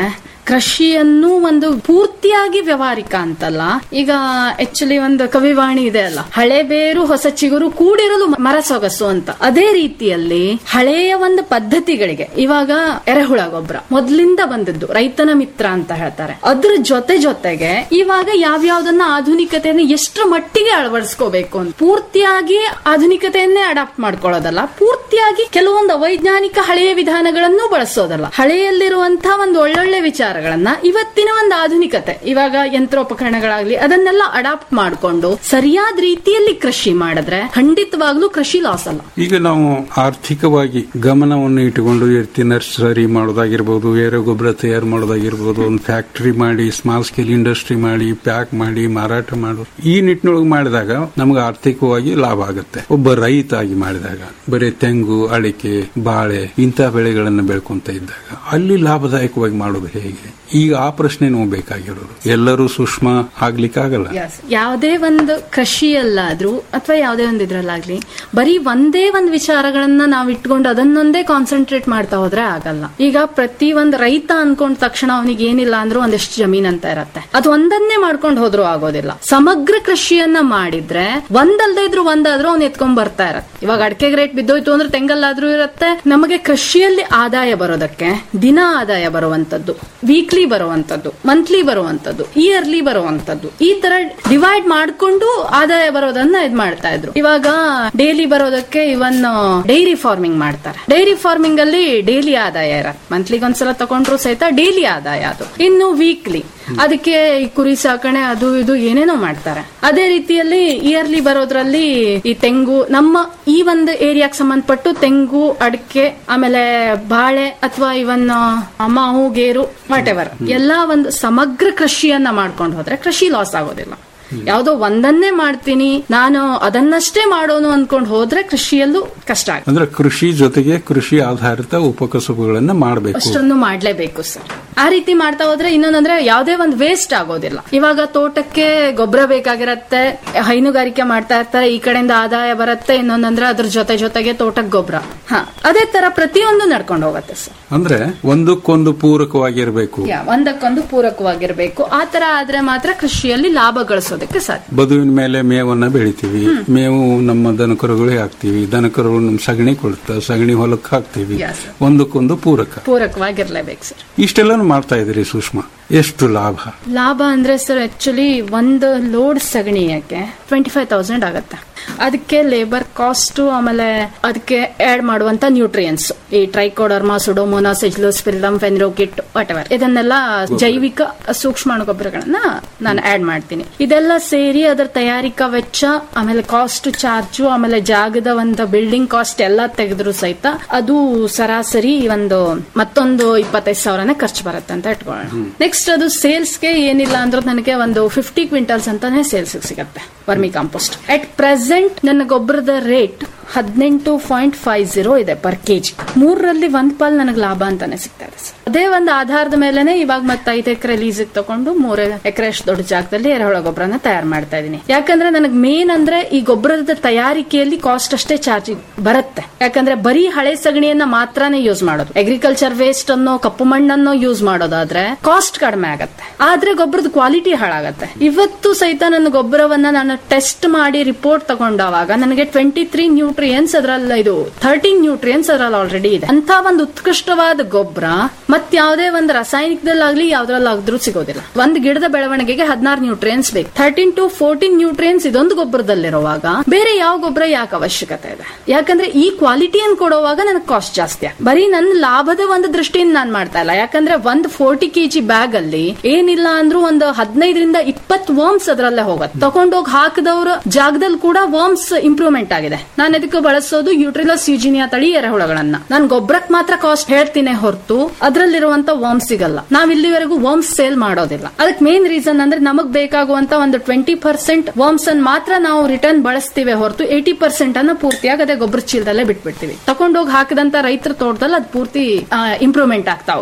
ಕೃಷಿಯನ್ನು ಒಂದು ಪೂರ್ತಿಯಾಗಿ ವ್ಯವಹಾರಿಕ ಅಂತಲ್ಲ ಈಗ ಆಕ್ಚುಲಿ ಒಂದು ಕವಿವಾಣಿ ಇದೆ ಅಲ್ಲ ಹಳೆ ಬೇರು ಹೊಸ ಚಿಗುರು ಕೂಡಿರಲು ಮರ ಸೊಗಸು ಅಂತ ಅದೇ ರೀತಿಯಲ್ಲಿ ಹಳೆಯ ಒಂದು ಪದ್ಧತಿಗಳಿಗೆ ಇವಾಗ ಎರೆಹುಳ ಗೊಬ್ಬರ ಮೊದ್ಲಿಂದ ಬಂದದ್ದು ರೈತನ ಮಿತ್ರ ಅಂತ ಹೇಳ್ತಾರೆ ಅದ್ರ ಜೊತೆ ಜೊತೆಗೆ ಇವಾಗ ಯಾವ್ಯಾವ್ದನ್ನ ಆಧುನಿಕತೆಯನ್ನು ಎಷ್ಟರ ಮಟ್ಟಿಗೆ ಅಳವಡಿಸ್ಕೋಬೇಕು ಅಂತ ಪೂರ್ತಿಯಾಗಿ ಆಧುನಿಕತೆಯನ್ನೇ ಅಡಾಪ್ಟ್ ಮಾಡ್ಕೊಳ್ಳೋದಲ್ಲ ಪೂರ್ತಿಯಾಗಿ ಕೆಲವೊಂದು ಅವೈಜ್ಞಾನಿಕ ಹಳೆಯ ವಿಧಾನಗಳನ್ನು ಬಳಸೋದಲ್ಲ ಹಳೆಯಲ್ಲಿರುವಂತಹ ಒಂದು ಒಳ್ಳೊಳ್ಳೆ ವಿಚಾರಗಳನ್ನ ಇವತ್ತಿನ ಒಂದು ಆಧುನಿಕತೆ ಇವಾಗ ಯಂತ್ರೋಪಕರಣಗಳಾಗ್ಲಿ ಅದನ್ನೆಲ್ಲ ಅಡಾಪ್ಟ್ ಮಾಡ್ಕೊಂಡು ಸರಿಯಾದ ರೀತಿಯಲ್ಲಿ ಕೃಷಿ ಮಾಡಿದ್ರೆ ಖಂಡಿತವಾಗ್ಲೂ ಕೃಷಿ ಲಾಸ್ ಅಲ್ಲ ಈಗ ನಾವು ಆರ್ಥಿಕವಾಗಿ ಗಮನವನ್ನು ಇಟ್ಟುಕೊಂಡು ಎತ್ತಿ ನರ್ಸರಿ ಮಾಡೋದಾಗಿರ್ಬೋದು ಏರೋ ಗೊಬ್ಬರ ತಯಾರು ಮಾಡೋದಾಗಿರ್ಬೋದು ಒಂದು ಫ್ಯಾಕ್ಟರಿ ಮಾಡಿ ಸ್ಮಾಲ್ ಸ್ಕೇಲ್ ಇಂಡಸ್ಟ್ರಿ ಮಾಡಿ ಪ್ಯಾಕ್ ಮಾಡಿ ಮಾರಾಟ ಮಾಡೋದು ಈ ನಿಟ್ಟಿನೊಳಗೆ ಮಾಡಿದಾಗ ನಮ್ಗೆ ಆರ್ಥಿಕವಾಗಿ ಲಾಭ ಆಗುತ್ತೆ ಒಬ್ಬ ರೈತ ಆಗಿ ಮಾಡಿದಾಗ ಬರೀ ತೆಂಗು ಅಡಿಕೆ ಬಾಳೆ ಇಂಥ ಬೆಳೆಗಳನ್ನು ಬೆಳ್ಕೊಂತ ಇದ್ದಾಗ ಅಲ್ಲಿ ಲಾಭದಾಯಕವಾಗಿ ಮಾಡೋದು ಹೇಗೆ ಈಗ ಆ ಪ್ರಶ್ನೆ ನಾವು ಬೇಕಾಗಿರೋದು ಎಲ್ಲರೂ ಸೂಕ್ಷ್ಮ ಆಗ್ಲಿಕ್ಕಾಗಲ್ಲ ಯಾವುದೇ ಒಂದು ಕೃಷಿಯಲ್ಲಾದ್ರೂ ಅಥವಾ ಯಾವುದೇ ಒಂದು ಇದ್ರಲ್ಲಾಗ್ಲಿ ಬರೀ ಒಂದೇ ಒಂದು ವಿಚಾರಗಳನ್ನ ನಾವ್ ಇಟ್ಕೊಂಡು ಅದನ್ನೊಂದೇ ಕಾನ್ಸಂಟ್ರೇಟ್ ಮಾಡ್ತಾ ಹೋದ್ರೆ ಆಗಲ್ಲ ಈಗ ಪ್ರತಿ ಒಂದ್ ರೈತ ಅನ್ಕೊಂಡ ತಕ್ಷಣ ಅವನಿಗೆ ಏನಿಲ್ಲ ಅಂದ್ರೂ ಒಂದಿಷ್ಟು ಜಮೀನ್ ಅಂತ ಇರತ್ತೆ ಅದು ಒಂದನ್ನೇ ಮಾಡ್ಕೊಂಡು ಹೋದ್ರೂ ಆಗೋದಿಲ್ಲ ಸಮಗ್ರ ಕೃಷಿಯನ್ನ ಮಾಡಿದ್ರೆ ಒಂದಲ್ದೇ ಇದ್ರು ಒಂದಾದ್ರೂ ಅವ್ನು ಎತ್ಕೊಂಡ್ ಬರ್ತಾ ಇರತ್ತೆ ಇವಾಗ ಅಡಿಕೆಗೆ ರೇಟ್ ಬಿದ್ದೋಯ್ತು ಅಂದ್ರೆ ತೆಂಗಲ್ಲಾದ್ರೂ ಇರತ್ತೆ ನಮಗೆ ಕೃಷಿಯಲ್ಲಿ ಆದಾಯ ಬರೋದಕ್ಕೆ ದಿನ ಆದಾಯ ಬರುವಂತದ್ದು ವೀಕ್ಲಿ ಬರುವಂತದ್ದು ಮಂತ್ಲಿ ಬರುವಂತದ್ದು ಇಯರ್ಲಿ ಬರುವಂತದ್ದು ಈ ತರ ಡಿವೈಡ್ ಮಾಡ್ಕೊಂಡು ಆದಾಯ ಬರೋದನ್ನ ಇದ್ ಮಾಡ್ತಾ ಇದ್ರು ಇವಾಗ ಡೈಲಿ ಬರೋದಕ್ಕೆ ಇವನ್ ಡೈರಿ ಫಾರ್ಮಿಂಗ್ ಮಾಡ್ತಾರೆ ಡೈರಿ ಫಾರ್ಮಿಂಗ್ ಅಲ್ಲಿ ಡೈಲಿ ಆದಾಯ ಇರತ್ತೆ ಮಂತ್ಲಿಗೆ ಒಂದ್ಸಲ ತಗೊಂಡ್ರು ಸಹಿತ ಡೈಲಿ ಆದಾಯ ಅದು ಇನ್ನು ವೀಕ್ಲಿ ಅದಕ್ಕೆ ಈ ಕುರಿ ಸಾಕಣೆ ಅದು ಇದು ಏನೇನೋ ಮಾಡ್ತಾರೆ ಅದೇ ರೀತಿಯಲ್ಲಿ ಇಯರ್ಲಿ ಬರೋದ್ರಲ್ಲಿ ಈ ತೆಂಗು ನಮ್ಮ ಈ ಒಂದು ಏರಿಯಾಕ್ ಸಂಬಂಧಪಟ್ಟು ತೆಂಗು ಅಡಿಕೆ ಆಮೇಲೆ ಬಾಳೆ ಅಥವಾ ಇವನ್ ಮಾವು ಗೇರು ವಾಟ್ ಎವರ್ ಎಲ್ಲಾ ಒಂದು ಸಮಗ್ರ ಕೃಷಿಯನ್ನ ಮಾಡ್ಕೊಂಡು ಹೋದ್ರೆ ಕೃಷಿ ಲಾಸ್ ಆಗೋದಿಲ್ಲ ಯಾವ್ದೋ ಒಂದನ್ನೇ ಮಾಡ್ತೀನಿ ನಾನು ಅದನ್ನಷ್ಟೇ ಮಾಡೋನು ಅನ್ಕೊಂಡು ಹೋದ್ರೆ ಕೃಷಿಯಲ್ಲೂ ಕಷ್ಟ ಆಗುತ್ತೆ ಅಂದ್ರೆ ಕೃಷಿ ಜೊತೆಗೆ ಕೃಷಿ ಆಧಾರಿತ ಉಪಕಸಬುಗಳನ್ನ ಮಾಡಬೇಕು ಅಷ್ಟೊಂದು ಮಾಡ್ಲೇಬೇಕು ಸರ್ ಆ ರೀತಿ ಮಾಡ್ತಾ ಹೋದ್ರೆ ಇನ್ನೊಂದಂದ್ರೆ ಯಾವ್ದೇ ಒಂದು ವೇಸ್ಟ್ ಆಗೋದಿಲ್ಲ ಇವಾಗ ತೋಟಕ್ಕೆ ಗೊಬ್ಬರ ಬೇಕಾಗಿರತ್ತೆ ಹೈನುಗಾರಿಕೆ ಮಾಡ್ತಾ ಇರ್ತಾರೆ ಈ ಕಡೆಯಿಂದ ಆದಾಯ ಬರುತ್ತೆ ಇನ್ನೊಂದಂದ್ರೆ ಅದ್ರ ಜೊತೆ ಜೊತೆಗೆ ತೋಟಕ್ಕೆ ಗೊಬ್ಬರ ಹ ಅದೇ ತರ ಪ್ರತಿಯೊಂದು ನಡ್ಕೊಂಡು ಹೋಗುತ್ತೆ ಸರ್ ಅಂದ್ರೆ ಒಂದಕ್ಕೊಂದು ಪೂರಕವಾಗಿರ್ಬೇಕು ಯಾ, ಒಂದಕ್ಕೊಂದು ಪೂರಕವಾಗಿರ್ಬೇಕು ಆ ತರ ಆದ್ರೆ ಮಾತ್ರ ಕೃಷಿಯಲ್ಲಿ ಲಾಭ ಗಳಿಸೋದಕ್ಕೆ ಸಾಧ್ಯ ಬದುವಿನ ಮೇಲೆ ಮೇವನ್ನ ಬೆಳಿತೀವಿ ಮೇವು ನಮ್ಮ ದನಕರುಗಳೇ ಹಾಕ್ತಿವಿ ದನಕರುಗಳು ನಮ್ಮ ಸಗಣಿ ಕೊಡುತ್ತ ಸಗಣಿ ಹೊಲಕ್ಕೆ ಹಾಕ್ತಿವಿ Yes, sir. ಒಂದಕ್ಕೊಂದು ಪೂರಕ ಪೂರಕವಾಗಿರ್ಲೇಬೇಕು ಸರ್ ಇಷ್ಟೆಲ್ಲಾನು ಮಾಡ್ತಾ ಇದ್ರಿ ಸೂಕ್ಷ್ಮ ಎಷ್ಟು ಲಾಭ ಲಾಭ ಅಂದ್ರೆ ಸರ್ ಆಕ್ಚುಲಿ ಒಂದು ಲೋಡ್ ಸಗಣಿಯಕ್ಕೆ ಟ್ವೆಂಟಿ ಫೈವ್ ತೌಸಂಡ್ ಆಗುತ್ತೆ ಅದಕ್ಕೆ ಲೇಬರ್ ಕಾಸ್ಟ್ ಆಮೇಲೆ ಅದಕ್ಕೆ ಆಡ್ ಮಾಡುವಂತ ನ್ಯೂಟ್ರಿಯನ್ಸ್ ಈ ಟ್ರೈಕೋಡರ್ಮಾ ಸುಡೋಮೋನಾಸ್ ಎಜ್ಲೋಸ್ಪಿರಿಲಮ್ ಫೆನ್ರೋಕಿಟ್ ವಾಟ್ ಎವರ್ ಇದನ್ನೆಲ್ಲ ಜೈವಿಕ ಸೂಕ್ಷ್ಮಾಣು ಗೊಬ್ಬರಗಳನ್ನ ನಾನು ಆಡ್ ಮಾಡ್ತೀನಿ ಇದೆಲ್ಲ ಸೇರಿ ಅದರ ತಯಾರಿಕಾ ವೆಚ್ಚ ಆಮೇಲೆ ಕಾಸ್ಟ್ ಚಾರ್ಜು ಆಮೇಲೆ ಜಾಗದ ಒಂದು ಬಿಲ್ಡಿಂಗ್ ಕಾಸ್ಟ್ ಎಲ್ಲ ತೆಗೆದ್ರು ಸಹಿತ ಅದು ಸರಾಸರಿ ಒಂದು ಮತ್ತೊಂದು ಇಪ್ಪತ್ತೈದು ಸಾವಿರನೇ ಖರ್ಚು ಬರುತ್ತೆ ಅಂತ ಇಟ್ಕೊಳ್ಳೋಣ ನೆಕ್ಸ್ಟ್ ಅದು ಸೇಲ್ಸ್ಗೆ ಏನಿಲ್ಲ ಅಂದ್ರೆ ನನಗೆ ಒಂದು ಫಿಫ್ಟಿ ಕ್ವಿಂಟಲ್ಸ್ ಅಂತಾನೆ ಸೇಲ್ಸ್ ಸಿಗತ್ತೆ ವರ್ಮಿ ಕಾಂಪೋಸ್ಟ್ ಅಟ್ ಪ್ರೆಸೆಂಟ್ ನನ್ನ ಗೊಬ್ಬರದ ರೇಟ್ ಹದಿನೆಂಟು ಪಾಯಿಂಟ್ ಫೈವ್ ಜೀರೋ ಇದೆ ಪರ್ ಕೆಜಿ ಮೂರರಲ್ಲಿ ಒಂದ್ ಪಾಲ್ ನನಗೆ ಲಾಭ ಅಂತಾನೆ ಸಿಗ್ತಾ ಇದೆ ಸರ್ ಅದೇ ಒಂದು ಆಧಾರದ ಮೇಲೆನೆ ಇವಾಗ ಮತ್ತೆ ಐದು ಎಕರೆ ಲೀಸಿಗೆ ತಗೊಂಡು ಮೂರು ಎಕರೆ ಅಷ್ಟು ದೊಡ್ಡ ಜಾಗದಲ್ಲಿ ಎರೆಹುಳ ಗೊಬ್ಬರನ ತಯಾರು ಮಾಡ್ತಾ ಇದೀನಿ ಯಾಕಂದ್ರೆ ನನಗೆ ಮೇನ್ ಅಂದ್ರೆ ಈ ಗೊಬ್ಬರದ ತಯಾರಿಕೆಯಲ್ಲಿ ಕಾಸ್ಟ್ ಅಷ್ಟೇ ಚಾರ್ಜ್ ಬರುತ್ತೆ ಯಾಕಂದ್ರೆ ಬರೀ ಹಳೆ ಸಗಣಿಯನ್ನ ಮಾತ್ರನೇ ಯೂಸ್ ಮಾಡೋದು ಅಗ್ರಿಕಲ್ಚರ್ ವೇಸ್ಟ್ ಅನ್ನೋ ಕಪ್ಪು ಮಣ್ಣನ್ನೋ ಯೂಸ್ ಮಾಡೋದಾದ್ರೆ ಕಾಸ್ಟ್ ಕಡಿಮೆ ಆಗತ್ತೆ ಆದ್ರೆ ಗೊಬ್ಬರದ ಕ್ವಾಲಿಟಿ ಹಾಳಾಗತ್ತೆ ಇವತ್ತು ಸಹಿತ ನನ್ನ ಗೊಬ್ಬರವನ್ನ ನಾನು ಟೆಸ್ಟ್ ಮಾಡಿ ರಿಪೋರ್ಟ್ ತಗೊಂಡಾಗ ನನಗೆ ಟ್ವೆಂಟಿ ತ್ರೀ ನ್ಯೂಟ್ರಿಯನ್ಸ್ ಅದ್ರಲ್ಲಿ ಇದು ಥರ್ಟೀನ್ ನ್ಯೂಟ್ರಿಯನ್ಸ್ ಅದ್ರಲ್ಲಿ ಆಲ್ರೆಡಿ ಇದೆ ಅಂತ ಒಂದು ಉತ್ಕೃಷ್ಟವಾದ ಗೊಬ್ಬರ ಮತ್ ಯಾವುದೇ ಒಂದು ರಾಸಾಯನಿಕದಲ್ಲಾಗ್ಲಿ ಯಾವ್ದ್ರಲ್ಲಾದ್ರೂ ಸಿಗೋದಿಲ್ಲ ಒಂದು ಗಿಡದ ಬೆಳವಣಿಗೆಗೆ ಹದಿನಾರು ನ್ಯೂಟ್ರಿಯನ್ಸ್ ಬೇಕು ಥರ್ಟೀನ್ ಟು ಫೋರ್ಟೀನ್ ನ್ಯೂಟ್ರಿಯನ್ಸ್ ಇದೊಂದು ಗೊಬ್ಬರದಲ್ಲಿರುವಾಗ ಬೇರೆ ಯಾವ ಗೊಬ್ಬರ ಯಾಕೆ ಅವಶ್ಯಕತೆ ಇದೆ ಯಾಕಂದ್ರೆ ಈ ಕ್ವಾಲಿಟಿಯನ್ನು ಕೊಡುವಾಗ ನನಗೆ ಕಾಸ್ಟ್ ಜಾಸ್ತಿ ಆಗುತ್ತೆ. ಬರೀ ನನ್ನ ಲಾಭದ ಒಂದು ದೃಷ್ಟಿಯಿಂದ ನಾನು ಮಾಡ್ತಾ ಇಲ್ಲ ಯಾಕಂದ್ರೆ ಒಂದು ಫೋರ್ಟಿ ಕೆಜಿ ಬ್ಯಾಗ್ ಅಲ್ಲಿ ಏನಿಲ್ಲ ಅಂದ್ರೂ ಒಂದು ಹದಿನೈದರಿಂದ ಇಪ್ಪತ್ತು ವರ್ಮ್ಸ್ ಅದರಲ್ಲೇ ಹೋಗುತ್ತೆ ತಗೊಂಡೋಗಿ ಹಾಕಿದವ್ರ ಜಾಗದಲ್ಲಿ ಕೂಡ ವರ್ಮ್ಸ್ ಇಂಪ್ರೂವ್ಮೆಂಟ್ ಆಗಿದೆ ನಾನು ಇದಕ್ಕೆ ಬಳಸೋದು ಯೂಟ್ರಿಲಸ್ ಯೂಜಿನಿಯಾ ತಳಿ ಎರೆಹುಳಗಳನ್ನ ನಾನು ಗೊಬ್ಬರಕ್ಕೆ ಮಾತ್ರ ಕಾಸ್ಟ್ ಹೇಳ್ತೀನಿ ಹೊರತು ಅದರಲ್ಲಿರುವಂತ ವರ್ಮ್ಸ್ ಸಿಗಲ್ಲ ನಾವ್ ಇಲ್ಲಿವರೆಗೂ ವರ್ಮ್ಸ್ ಸೇಲ್ ಮಾಡೋದಿಲ್ಲ ಅದಕ್ಕೆ ಮೇನ್ ರೀಸನ್ ಅಂದ್ರೆ ನಮಗ್ ಬೇಕಾಗುವಂತ ಒಂದು ಟ್ವೆಂಟಿ ಪರ್ಸೆಂಟ್ ವರ್ಮ್ಸ್ ಅನ್ನ ಮಾತ್ರ ನಾವು ರಿಟರ್ನ್ ಬಳಸ್ತೀವಿ ಹೊರತು ಏಟಿ ಪರ್ಸೆಂಟ್ ಅನ್ನ ಪೂರ್ತಿಯಾಗಿ ಅದೇ ಗೊಬ್ಬರ ಚೀಲದಲ್ಲೇ ಬಿಟ್ಬಿಡ್ತೀವಿ ತಗೊಂಡೋಗಿ ಹಾಕಿದಂತ ರೈತರ ತೋಟದಲ್ಲಿ ಅದು ಪೂರ್ತಿ ಇಂಪ್ರೂವ್ಮೆಂಟ್ ಆಗ್ತಾ ಹೋಗುತ್ತೆ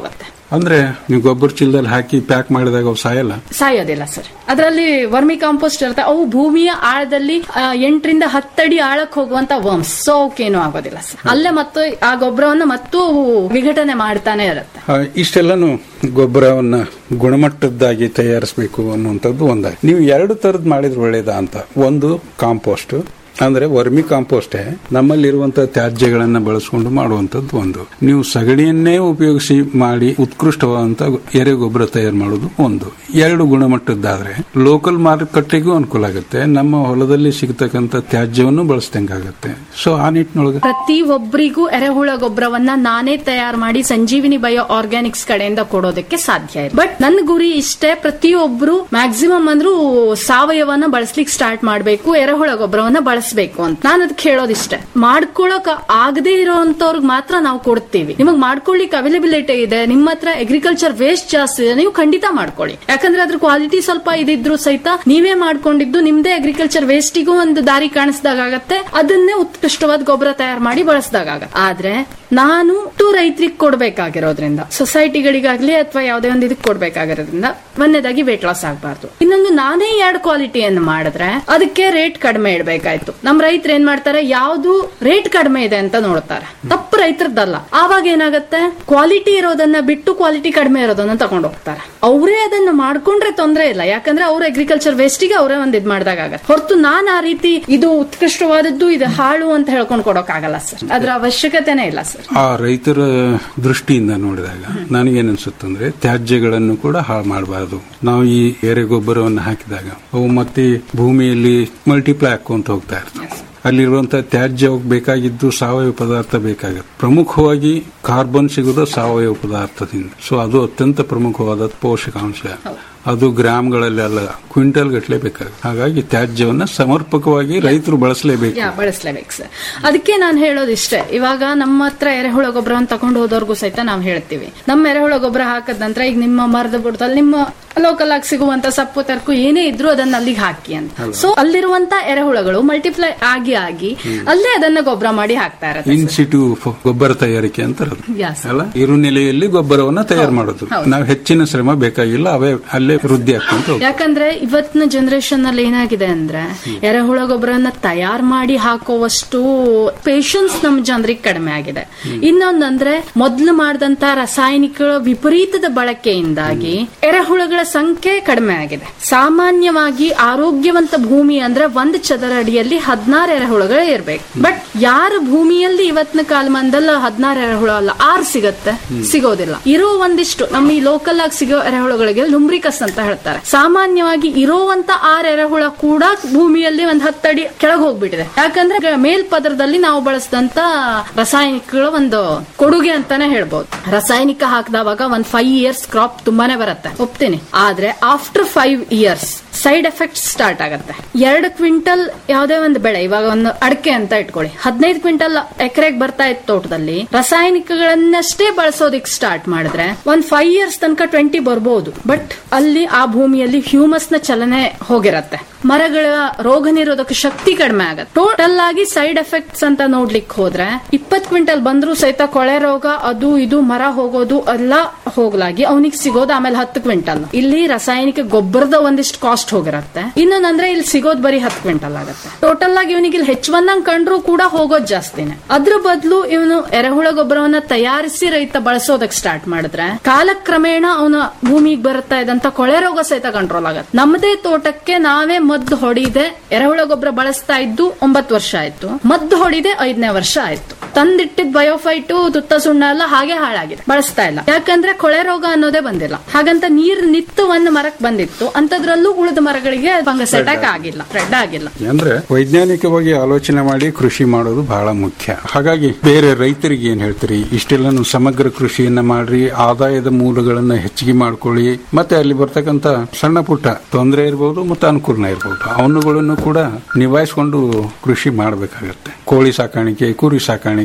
ಅಂದ್ರೆ ನೀವು ಗೊಬ್ಬರ ಚೀಲದಲ್ಲಿ ಹಾಕಿ ಪ್ಯಾಕ್ ಮಾಡಿದಾಗ ಅವು ಸಾಯಲ್ಲ ಸಾಯೋದಿಲ್ಲ ಸರ್ ಅದರಲ್ಲಿ ವರ್ಮಿ ಕಾಂಪೋಸ್ಟ್ ಇರುತ್ತೆ ಅವು ಭೂಮಿಯ ಆಳದಲ್ಲಿ ಆ, ಎಂಟರಿಂದ ಹತ್ತಡಿ ಆಳಕ್ಕೆ ಹೋಗುವಂತ ವರ್ಮ್ಸ್ ಸೊ ಅವಕ್ಕೇನು ಆಗೋದಿಲ್ಲ ಸರ್ ಅಲ್ಲೇ ಮತ್ತು ಆ ಗೊಬ್ಬರವನ್ನು ಮತ್ತು ಅವು ವಿಘಟನೆ ಮಾಡ್ತಾನೆ ಇರುತ್ತೆ ಆ, ಇಷ್ಟೆಲ್ಲಾನು ಗೊಬ್ಬರವನ್ನ ಗುಣಮಟ್ಟದ್ದಾಗಿ ತಯಾರಿಸಬೇಕು ಅನ್ನುವಂಥದ್ದು ಒಂದಾಗಿ ನೀವು ಎರಡು ತರದ್ ಮಾಡಿದ್ರೆ ಒಳ್ಳೇದಾ ಅಂತ ಒಂದು ಕಾಂಪೋಸ್ಟ್ ಅಂದ್ರೆ ವರ್ಮಿ ಕಾಂಪೋಸ್ಟೇ ನಮ್ಮಲ್ಲಿರುವಂತ ತ್ಯಾಜ್ಯಗಳನ್ನ ಬಳಸಿಕೊಂಡು ಮಾಡುವಂತದ್ದು ಒಂದು ನೀವು ಸಗಣಿಯನ್ನೇ ಉಪಯೋಗಿಸಿ ಮಾಡಿ ಉತ್ಕೃಷ್ಟವಾದಂತ ಎರೆ ಗೊಬ್ಬರ ತಯಾರು ಮಾಡೋದು ಒಂದು ಎರಡು ಗುಣಮಟ್ಟದ್ದಾದ್ರೆ ಲೋಕಲ್ ಮಾರುಕಟ್ಟೆಗೂ ಅನುಕೂಲ ಆಗುತ್ತೆ ನಮ್ಮ ಹೊಲದಲ್ಲಿ ಸಿಗತಕ್ಕಂತ ತ್ಯಾಜ್ಯವನ್ನು ಬಳಸ್ದಂಗಾಗತ್ತೆ ಸೊ ಆ ನಿಟ್ಟಿನೊಳಗೆ ಪ್ರತಿ ಒಬ್ಬರಿಗೂ ಎರೆಹುಳ ಗೊಬ್ಬರವನ್ನ ನಾನೇ ತಯಾರು ಮಾಡಿ ಸಂಜೀವಿನಿ ಬಯೋ ಆರ್ಗ್ಯಾನಿಕ್ಸ್ ಕಡೆಯಿಂದ ಕೊಡೋದಕ್ಕೆ ಸಾಧ್ಯ ಇದೆ ಬಟ್ ನನ್ನ ಗುರಿ ಇಷ್ಟೇ ಪ್ರತಿಯೊಬ್ರು ಮ್ಯಾಕ್ಸಿಮಮ್ ಅಂದ್ರೂ ಸಾವಯವನ್ನ ಬಳಸ್ಲಿಕ್ಕೆ ಸ್ಟಾರ್ಟ್ ಮಾಡಬೇಕು ಎರೆಹುಳ ಗೊಬ್ಬರವನ್ನ ಬಳಸಬೇಕು ಅಂತ ನಾನು ಅದಕ್ಕೆ ಹೇಳೋದಿಷ್ಟೇ ಮಾಡ್ಕೊಳಕ್ ಆಗದೆ ಇರೋಂತವ್ರಿಗೆ ಮಾತ್ರ ನಾವು ಕೊಡ್ತೀವಿ ನಿಮಗ್ ಮಾಡ್ಕೊಳ್ಳಿಕ್ಕೆ ಅವೈಲಬಿಲಿಟಿ ಇದೆ ನಿಮ್ಮ ಹತ್ರ ಅಗ್ರಿಕಲ್ಚರ್ ವೇಸ್ಟ್ ಜಾಸ್ತಿ ಇದೆ ನೀವು ಖಂಡಿತ ಮಾಡ್ಕೊಳ್ಳಿ ಯಾಕಂದ್ರೆ ಅದ್ರ ಕ್ವಾಲಿಟಿ ಸ್ವಲ್ಪ ಇದಿದ್ರು ಸಹಿತ ನೀವೇ ಮಾಡ್ಕೊಂಡಿದ್ದು ನಿಮ್ದೇ ಅಗ್ರಿಕಲ್ಚರ್ ವೇಸ್ಟಿಗೂ ಒಂದು ದಾರಿ ಕಾಣಿಸ್ದಾಗತ್ತೆ ಅದನ್ನೇ ಉತ್ಕೃಷ್ಟವಾದ ಗೊಬ್ಬರ ತಯಾರು ಮಾಡಿ ಬಳಸಿದಾಗ ಆದ್ರೆ ನಾನು ಟು ರೈತರಿಗೆ ಕೊಡ್ಬೇಕಾಗಿರೋದ್ರಿಂದ ಸೊಸೈಟಿಗಳಿಗಾಗ್ಲಿ ಅಥವಾ ಯಾವುದೇ ಒಂದು ಇದಕ್ಕೆ ಕೊಡ್ಬೇಕಾಗಿರೋದ್ರಿಂದ ಒಂದನೇದಾಗಿ ವೇಟ್ ಲಾಸ್ ಆಗಬಾರ್ದು ಇನ್ನೊಂದು ನಾನೇ ಎರಡು ಕ್ವಾಲಿಟಿಯನ್ನು ಮಾಡಿದ್ರೆ ಅದಕ್ಕೆ ರೇಟ್ ಕಡಿಮೆ ಇಡಬೇಕಾಯ್ತು ನಮ್ ರೈತರು ಏನ್ ಮಾಡ್ತಾರೆ ಯಾವ್ದು ರೇಟ್ ಕಡಿಮೆ ಇದೆ ಅಂತ ನೋಡ್ತಾರೆ ತಪ್ಪು ರೈತರದ್ದಲ್ಲ ಆವಾಗ ಏನಾಗತ್ತೆ ಕ್ವಾಲಿಟಿ ಇರೋದನ್ನ ಬಿಟ್ಟು ಕ್ವಾಲಿಟಿ ಕಡಿಮೆ ಇರೋದನ್ನ ತಗೊಂಡು ಹೋಗ್ತಾರೆ ಅವರೇ ಅದನ್ನ ಮಾಡ್ಕೊಂಡ್ರೆ ತೊಂದ್ರೆ ಇಲ್ಲ ಯಾಕಂದ್ರೆ ಅವ್ರ ಅಗ್ರಿಕಲ್ಚರ್ ವೇಸ್ಟಿಗೆ ಅವರೇ ಒಂದ್ ಇದ್ ಮಾಡ್ದಾಗ ಆಗತ್ತೆ ಹೊರತು ನಾನ್ ಆ ರೀತಿ ಇದು ಉತ್ಕೃಷ್ಟವಾದದ್ದು ಇದು ಹಾಳು ಅಂತ ಹೇಳ್ಕೊಂಡು ಕೊಡೋಕ್ ಆಗಲ್ಲ ಸರ್ ಅದ್ರ ಅವಶ್ಯಕತೆನೇ ಇಲ್ಲ ಸರ್ ಆ ರೈತರ ದೃಷ್ಟಿಯಿಂದ ನೋಡಿದಾಗ ನನಗೇನ್ ಅನ್ಸುತ್ತಂದ್ರೆ ತ್ಯಾಜ್ಯಗಳನ್ನು ಕೂಡ ಹಾಳು ಮಾಡಬಾರದು ನಾವು ಈ ಎರೆ ಗೊಬ್ಬರವನ್ನು ಹಾಕಿದಾಗ ಅವು ಮತ್ತೆ ಭೂಮಿಯಲ್ಲಿ ಮಲ್ಟಿಪ್ಲೈ ಹಾಕೊಂತ ಹೋಗ್ತಾ ಇರ್ತವೆ ಅಲ್ಲಿರುವಂತಹ ತ್ಯಾಜ್ಯ ಅವ್ಕ್ ಬೇಕಾಗಿದ್ದು ಸಾವಯವ ಪದಾರ್ಥ ಬೇಕಾಗುತ್ತೆ ಪ್ರಮುಖವಾಗಿ ಕಾರ್ಬನ್ ಸಿಗೋದು ಸಾವಯವ ಪದಾರ್ಥದಿಂದ ಸೊ ಅದು ಅತ್ಯಂತ ಪ್ರಮುಖವಾದ ಪೋಷಕಾಂಶ ಅದು ಗ್ರಾಮ್ಗಳಲ್ಲಿ ಅಲ್ಲ ಕ್ವಿಂಟಲ್ ಗಟ್ಟಲೆ ಬೇಕಾಗುತ್ತೆ ಹಾಗಾಗಿ ತ್ಯಾಜ್ಯವನ್ನ ಸಮರ್ಪಕವಾಗಿ ರೈತರು ಬಳಸಲೇಬೇಕು ಯಾ ಬಳಸಲೇಬೇಕು ಸರ್ ಅದಕ್ಕೆ ನಾನು ಹೇಳೋದಿಷ್ಟೇ ಇವಾಗ ನಮ್ಮ ಹತ್ರ ಎರೆಹುಳ ಗೊಬ್ಬರವನ್ನು ತಗೊಂಡು ಹೋದವ್ರಿಗೂ ಸಹಿತ ನಾವು ಹೇಳ್ತೀವಿ ನಮ್ಮ ಎರೆಹುಳ ಗೊಬ್ಬರ ಹಾಕದ ನಂತರ ಈಗ ನಿಮ್ಮ ಮರದ ಬುಡದಲ್ಲಿ ನಿಮ್ಮ ಲೋಕಲ್ ಆಗಿ ಸಿಗುವಂತ ಸಪ್ಪು ತರ್ಕು ಏನೇ ಇದ್ರು ಅದನ್ನ ಅಲ್ಲಿಗೆ ಹಾಕಿ ಅಂತ ಸೊ ಅಲ್ಲಿರುವಂತ ಎರೆಹುಳಗಳು ಮಲ್ಟಿಪ್ಲೈ ಆಗಿ ಆಗಿ ಅಲ್ಲೇ ಅದನ್ನ ಗೊಬ್ಬರ ಮಾಡಿ ಹಾಕ್ತಾ ಇರತ್ತೆ ಇನ್ ಸಿಟು ಗೊಬ್ಬರ ತಯಾರಿಕೆ ಅಂತಾರೆ ಅದು. Yes. ಅಲ್ಲ ಇರುನೆಲೆಯಲ್ಲಿ ಗೊಬ್ಬರವನ್ನ ತಯಾರು ಮಾಡೋದು ನಾವು ಹೆಚ್ಚಿನ ಶ್ರಮ ಬೇಕಾಗಿಲ್ಲ ಅವೇ ಅಲ್ಲೇ ವೃದ್ಧಿ ಆಗ್ಕೊಂತ ಹೋಗ್ತವೆ. ಯಾಕಂದ್ರೆ ಇವತ್ತಿನ ಜನರೇಷನ್ ಅಲ್ಲಿ ಏನಾಗಿದೆ ಅಂದ್ರೆ ಎರೆಹುಳ ಗೊಬ್ಬರನ್ನ ತಯಾರು ಮಾಡಿ ಹಾಕುವಷ್ಟು ಪೇಶನ್ಸ್ ನಮ್ ಜನರಿಗೆ ಕಡಿಮೆ ಆಗಿದೆ ಇನ್ನೊಂದಂದ್ರೆ ಮೊದ್ಲು ಮಾಡಿದಂತ ರಾಸಾಯನಿಕ ವಿಪರೀತದ ಬಳಕೆಯಿಂದಾಗಿ ಎರೆಹುಳಗಳ ಸಂಖ್ಯೆ ಕಡಿಮೆ ಆಗಿದೆ ಸಾಮಾನ್ಯವಾಗಿ ಆರೋಗ್ಯವಂತ ಭೂಮಿ ಅಂದ್ರೆ ಒಂದ್ ಚದರ ಅಡಿಯಲ್ಲಿ ಹದಿನಾರು ಎರೆಹುಳಗಳೇ ಇರ್ಬೇಕು ಬಟ್ ಯಾರ ಭೂಮಿಯಲ್ಲಿ ಇವತ್ತಿನ ಕಾಲಮಾನದಲ್ಲಿ ಹದಿನಾರು ಎರೆಹುಳ ಅಲ್ಲ ಆರು ಸಿಗತ್ತೆ ಸಿಗೋದಿಲ್ಲ ಇರೋ ಒಂದಿಷ್ಟು ನಮ್ಮ ಈ ಲೋಕಲ್ ಆಗಿ ಸಿಗೋ ಎರೆಹುಳಗಳಿಗೆ ಲುಂಬ್ರಿಕಸ್ ಅಂತ ಹೇಳ್ತಾರೆ ಸಾಮಾನ್ಯವಾಗಿ ಇರೋವಂತ ಆರ್ ಎರೆಹುಳ ಕೂಡ ಭೂಮಿಯಲ್ಲಿ ಒಂದ್ ಹತ್ತಡಿ ಕೆಳಗೆ ಹೋಗ್ಬಿಟ್ಟಿದೆ ಯಾಕಂದ್ರೆ ಗ- ಮೇಲ್ಪದರದಲ್ಲಿ ನಾವು ಬಳಸಿದಂತ ರಾಸಾಯನಿಕಗಳ ಒಂದು ಕೊಡುಗೆ ಅಂತಾನೆ ಹೇಳ್ಬೋದು ರಾಸಾಯನಿಕ ಹಾಕಿದವಾಗ ಒಂದ್ ಫೈವ್ ಇಯರ್ಸ್ ಕ್ರಾಪ್ ತುಂಬಾನೇ ಬರುತ್ತೆ ಒಪ್ತೀನಿ ಆದ್ರೆ after five years side effect start ಆಗತ್ತೆ ಎರಡು ಕ್ವಿಂಟಲ್ ಯಾವುದೇ ಒಂದು ಬೆಳೆ ಇವಾಗ ಒಂದು ಅಡಕೆ ಅಂತ ಇಟ್ಕೊಳ್ಳಿ ಹದಿನೈದು ಕ್ವಿಂಟಲ್ ಎಕರೆಗೆ ಬರ್ತಾ ಇತ್ತು ತೋಟದಲ್ಲಿ ರಾಸಾಯನಿಕಗಳನ್ನಷ್ಟೇ ಬಳಸೋದಿಕ್ ಸ್ಟಾರ್ಟ್ ಮಾಡಿದ್ರೆ ಒಂದ್ ಫೈವ್ ಇಯರ್ಸ್ ತನಕ ಟ್ವೆಂಟಿ ಬರ್ಬೋದು ಬಟ್ ಅಲ್ಲಿ ಆ ಭೂಮಿಯಲ್ಲಿ ಹ್ಯೂಮಸ್ ನ ಚಲನೆ ಹೋಗಿರತ್ತೆ ಮರಗಳ ರೋಗ ನಿರೋಧಕ ಶಕ್ತಿ ಕಡಿಮೆ ಆಗತ್ತೆ ಟೋಟಲ್ ಆಗಿ ಸೈಡ್ ಎಫೆಕ್ಟ್ಸ್ ಅಂತ ನೋಡ್ಲಿಕ್ಕೆ ಹೋದ್ರೆ ಇಪ್ಪತ್ ಕ್ವಿಂಟಲ್ ಬಂದ್ರು ಸಹಿತ ಕೊಳೆ ರೋಗ ಅದು ಇದು ಮರ ಹೋಗೋದು ಎಲ್ಲ ಹೋಗ್ಲಾಗಿ ಅವನಿಗೆ ಸಿಗೋದು ಆಮೇಲೆ ಹತ್ತು ಕ್ವಿಂಟಲ್ ಇಲ್ಲಿ ರಾಸಾಯನಿಕ ಗೊಬ್ಬರದ ಒಂದಿಷ್ಟು ಕಾಸ್ಟ್ ಹೋಗಿರತ್ತೆ ಇನ್ನೊಂದಂದ್ರೆ ಇಲ್ಲಿ ಸಿಗೋದು ಬರೀ ಹತ್ತು ಕ್ವಿಂಟಲ್ ಆಗತ್ತೆ ಟೋಟಲ್ ಆಗಿ ಇವನಿಗೆ ಇಲ್ಲಿ ಹೆಚ್ಚು ಬಂದಂಗ್ ಕಂಡ್ರು ಕೂಡ ಹೋಗೋದು ಜಾಸ್ತಿನೇ ಅದ್ರ ಬದಲು ಇವನು ಎರೆಹುಳ ಗೊಬ್ಬರವನ್ನ ತಯಾರಿಸಿ ರೈತ ಬಳಸೋದಕ್ ಸ್ಟಾರ್ಟ್ ಮಾಡಿದ್ರೆ ಕಾಲಕ್ರಮೇಣ ಅವನ ಭೂಮಿಗೆ ಬರುತ್ತಾ ಇದ್ದಂತ ಕೊಳೆ ರೋಗ ಸಹಿತ ಕಂಟ್ರೋಲ್ ಆಗತ್ತೆ ನಮ್ಮದೇ ತೋಟಕ್ಕೆ ನಾವೇ ಮದ್ದು ಹೊಡಿದೆ ಎರೆಹುಳ ಗೊಬ್ಬರ ಬಳಸ್ತಾ ಇದ್ದು ಒಂಬತ್ತು ವರ್ಷ ಆಯ್ತು ಮದ್ದು ಹೊಡಿದೆ ಐದನೇ ವರ್ಷ ಆಯ್ತು ತಂದಿಟ್ಟಿದ್ ಬಯೋಫೈಟು ತುತ್ತ ಸುಣ್ಣ ಎಲ್ಲ ಹಾಗೆ ಹಾಳಾಗಿದೆ ಬಳಸ್ತಾ ಇಲ್ಲ ಯಾಕಂದ್ರೆ ಕೊಳೆ ರೋಗ ಅನ್ನೋದೇ ಬಂದಿಲ್ಲ ಹಾಗಂತ ನೀರ್ ನಿತ್ತು ಒಂದ್ ಮರಕ್ ಬಂದಿತ್ತು ಅಂತದ್ರಲ್ಲೂ ಉಳಿದ ಮರಗಳಿಗೆ ಫಂಗಸ್ ಅಟ್ಯಾಕ್ ಆಗಿಲ್ಲ ಸ್ಪ್ರೆಡ್ ಆಗಿಲ್ಲ ಅಂದ್ರೆ ವೈಜ್ಞಾನಿಕವಾಗಿ ಆಲೋಚನೆ ಮಾಡಿ ಕೃಷಿ ಮಾಡೋದು ಬಹಳ ಮುಖ್ಯ ಹಾಗಾಗಿ ಬೇರೆ ರೈತರಿಗೆ ಏನ್ ಹೇಳ್ತೀರಿ ಇಷ್ಟೆಲ್ಲ ಸಮಗ್ರ ಕೃಷಿಯನ್ನ ಮಾಡ್ರಿ ಆದಾಯದ ಮೂಲಗಳನ್ನ ಹೆಚ್ಚಿಗೆ ಮಾಡ್ಕೊಳ್ಳಿ ಮತ್ತೆ ಅಲ್ಲಿ ಬರ್ತಕ್ಕಂತ ಸಣ್ಣ ಪುಟ್ಟ ತೊಂದರೆ ಇರಬಹುದು ಮತ್ತೆ ಅನುಕೂಲನ ಇರಬಹುದು ಅವನುಗಳನ್ನು ಕೂಡ ನಿಭಾಯಿಸಿಕೊಂಡು ಕೃಷಿ ಮಾಡಬೇಕಾಗತ್ತೆ ಕೋಳಿ ಸಾಕಾಣಿಕೆ ಕುರಿ ಸಾಕಾಣಿಕೆ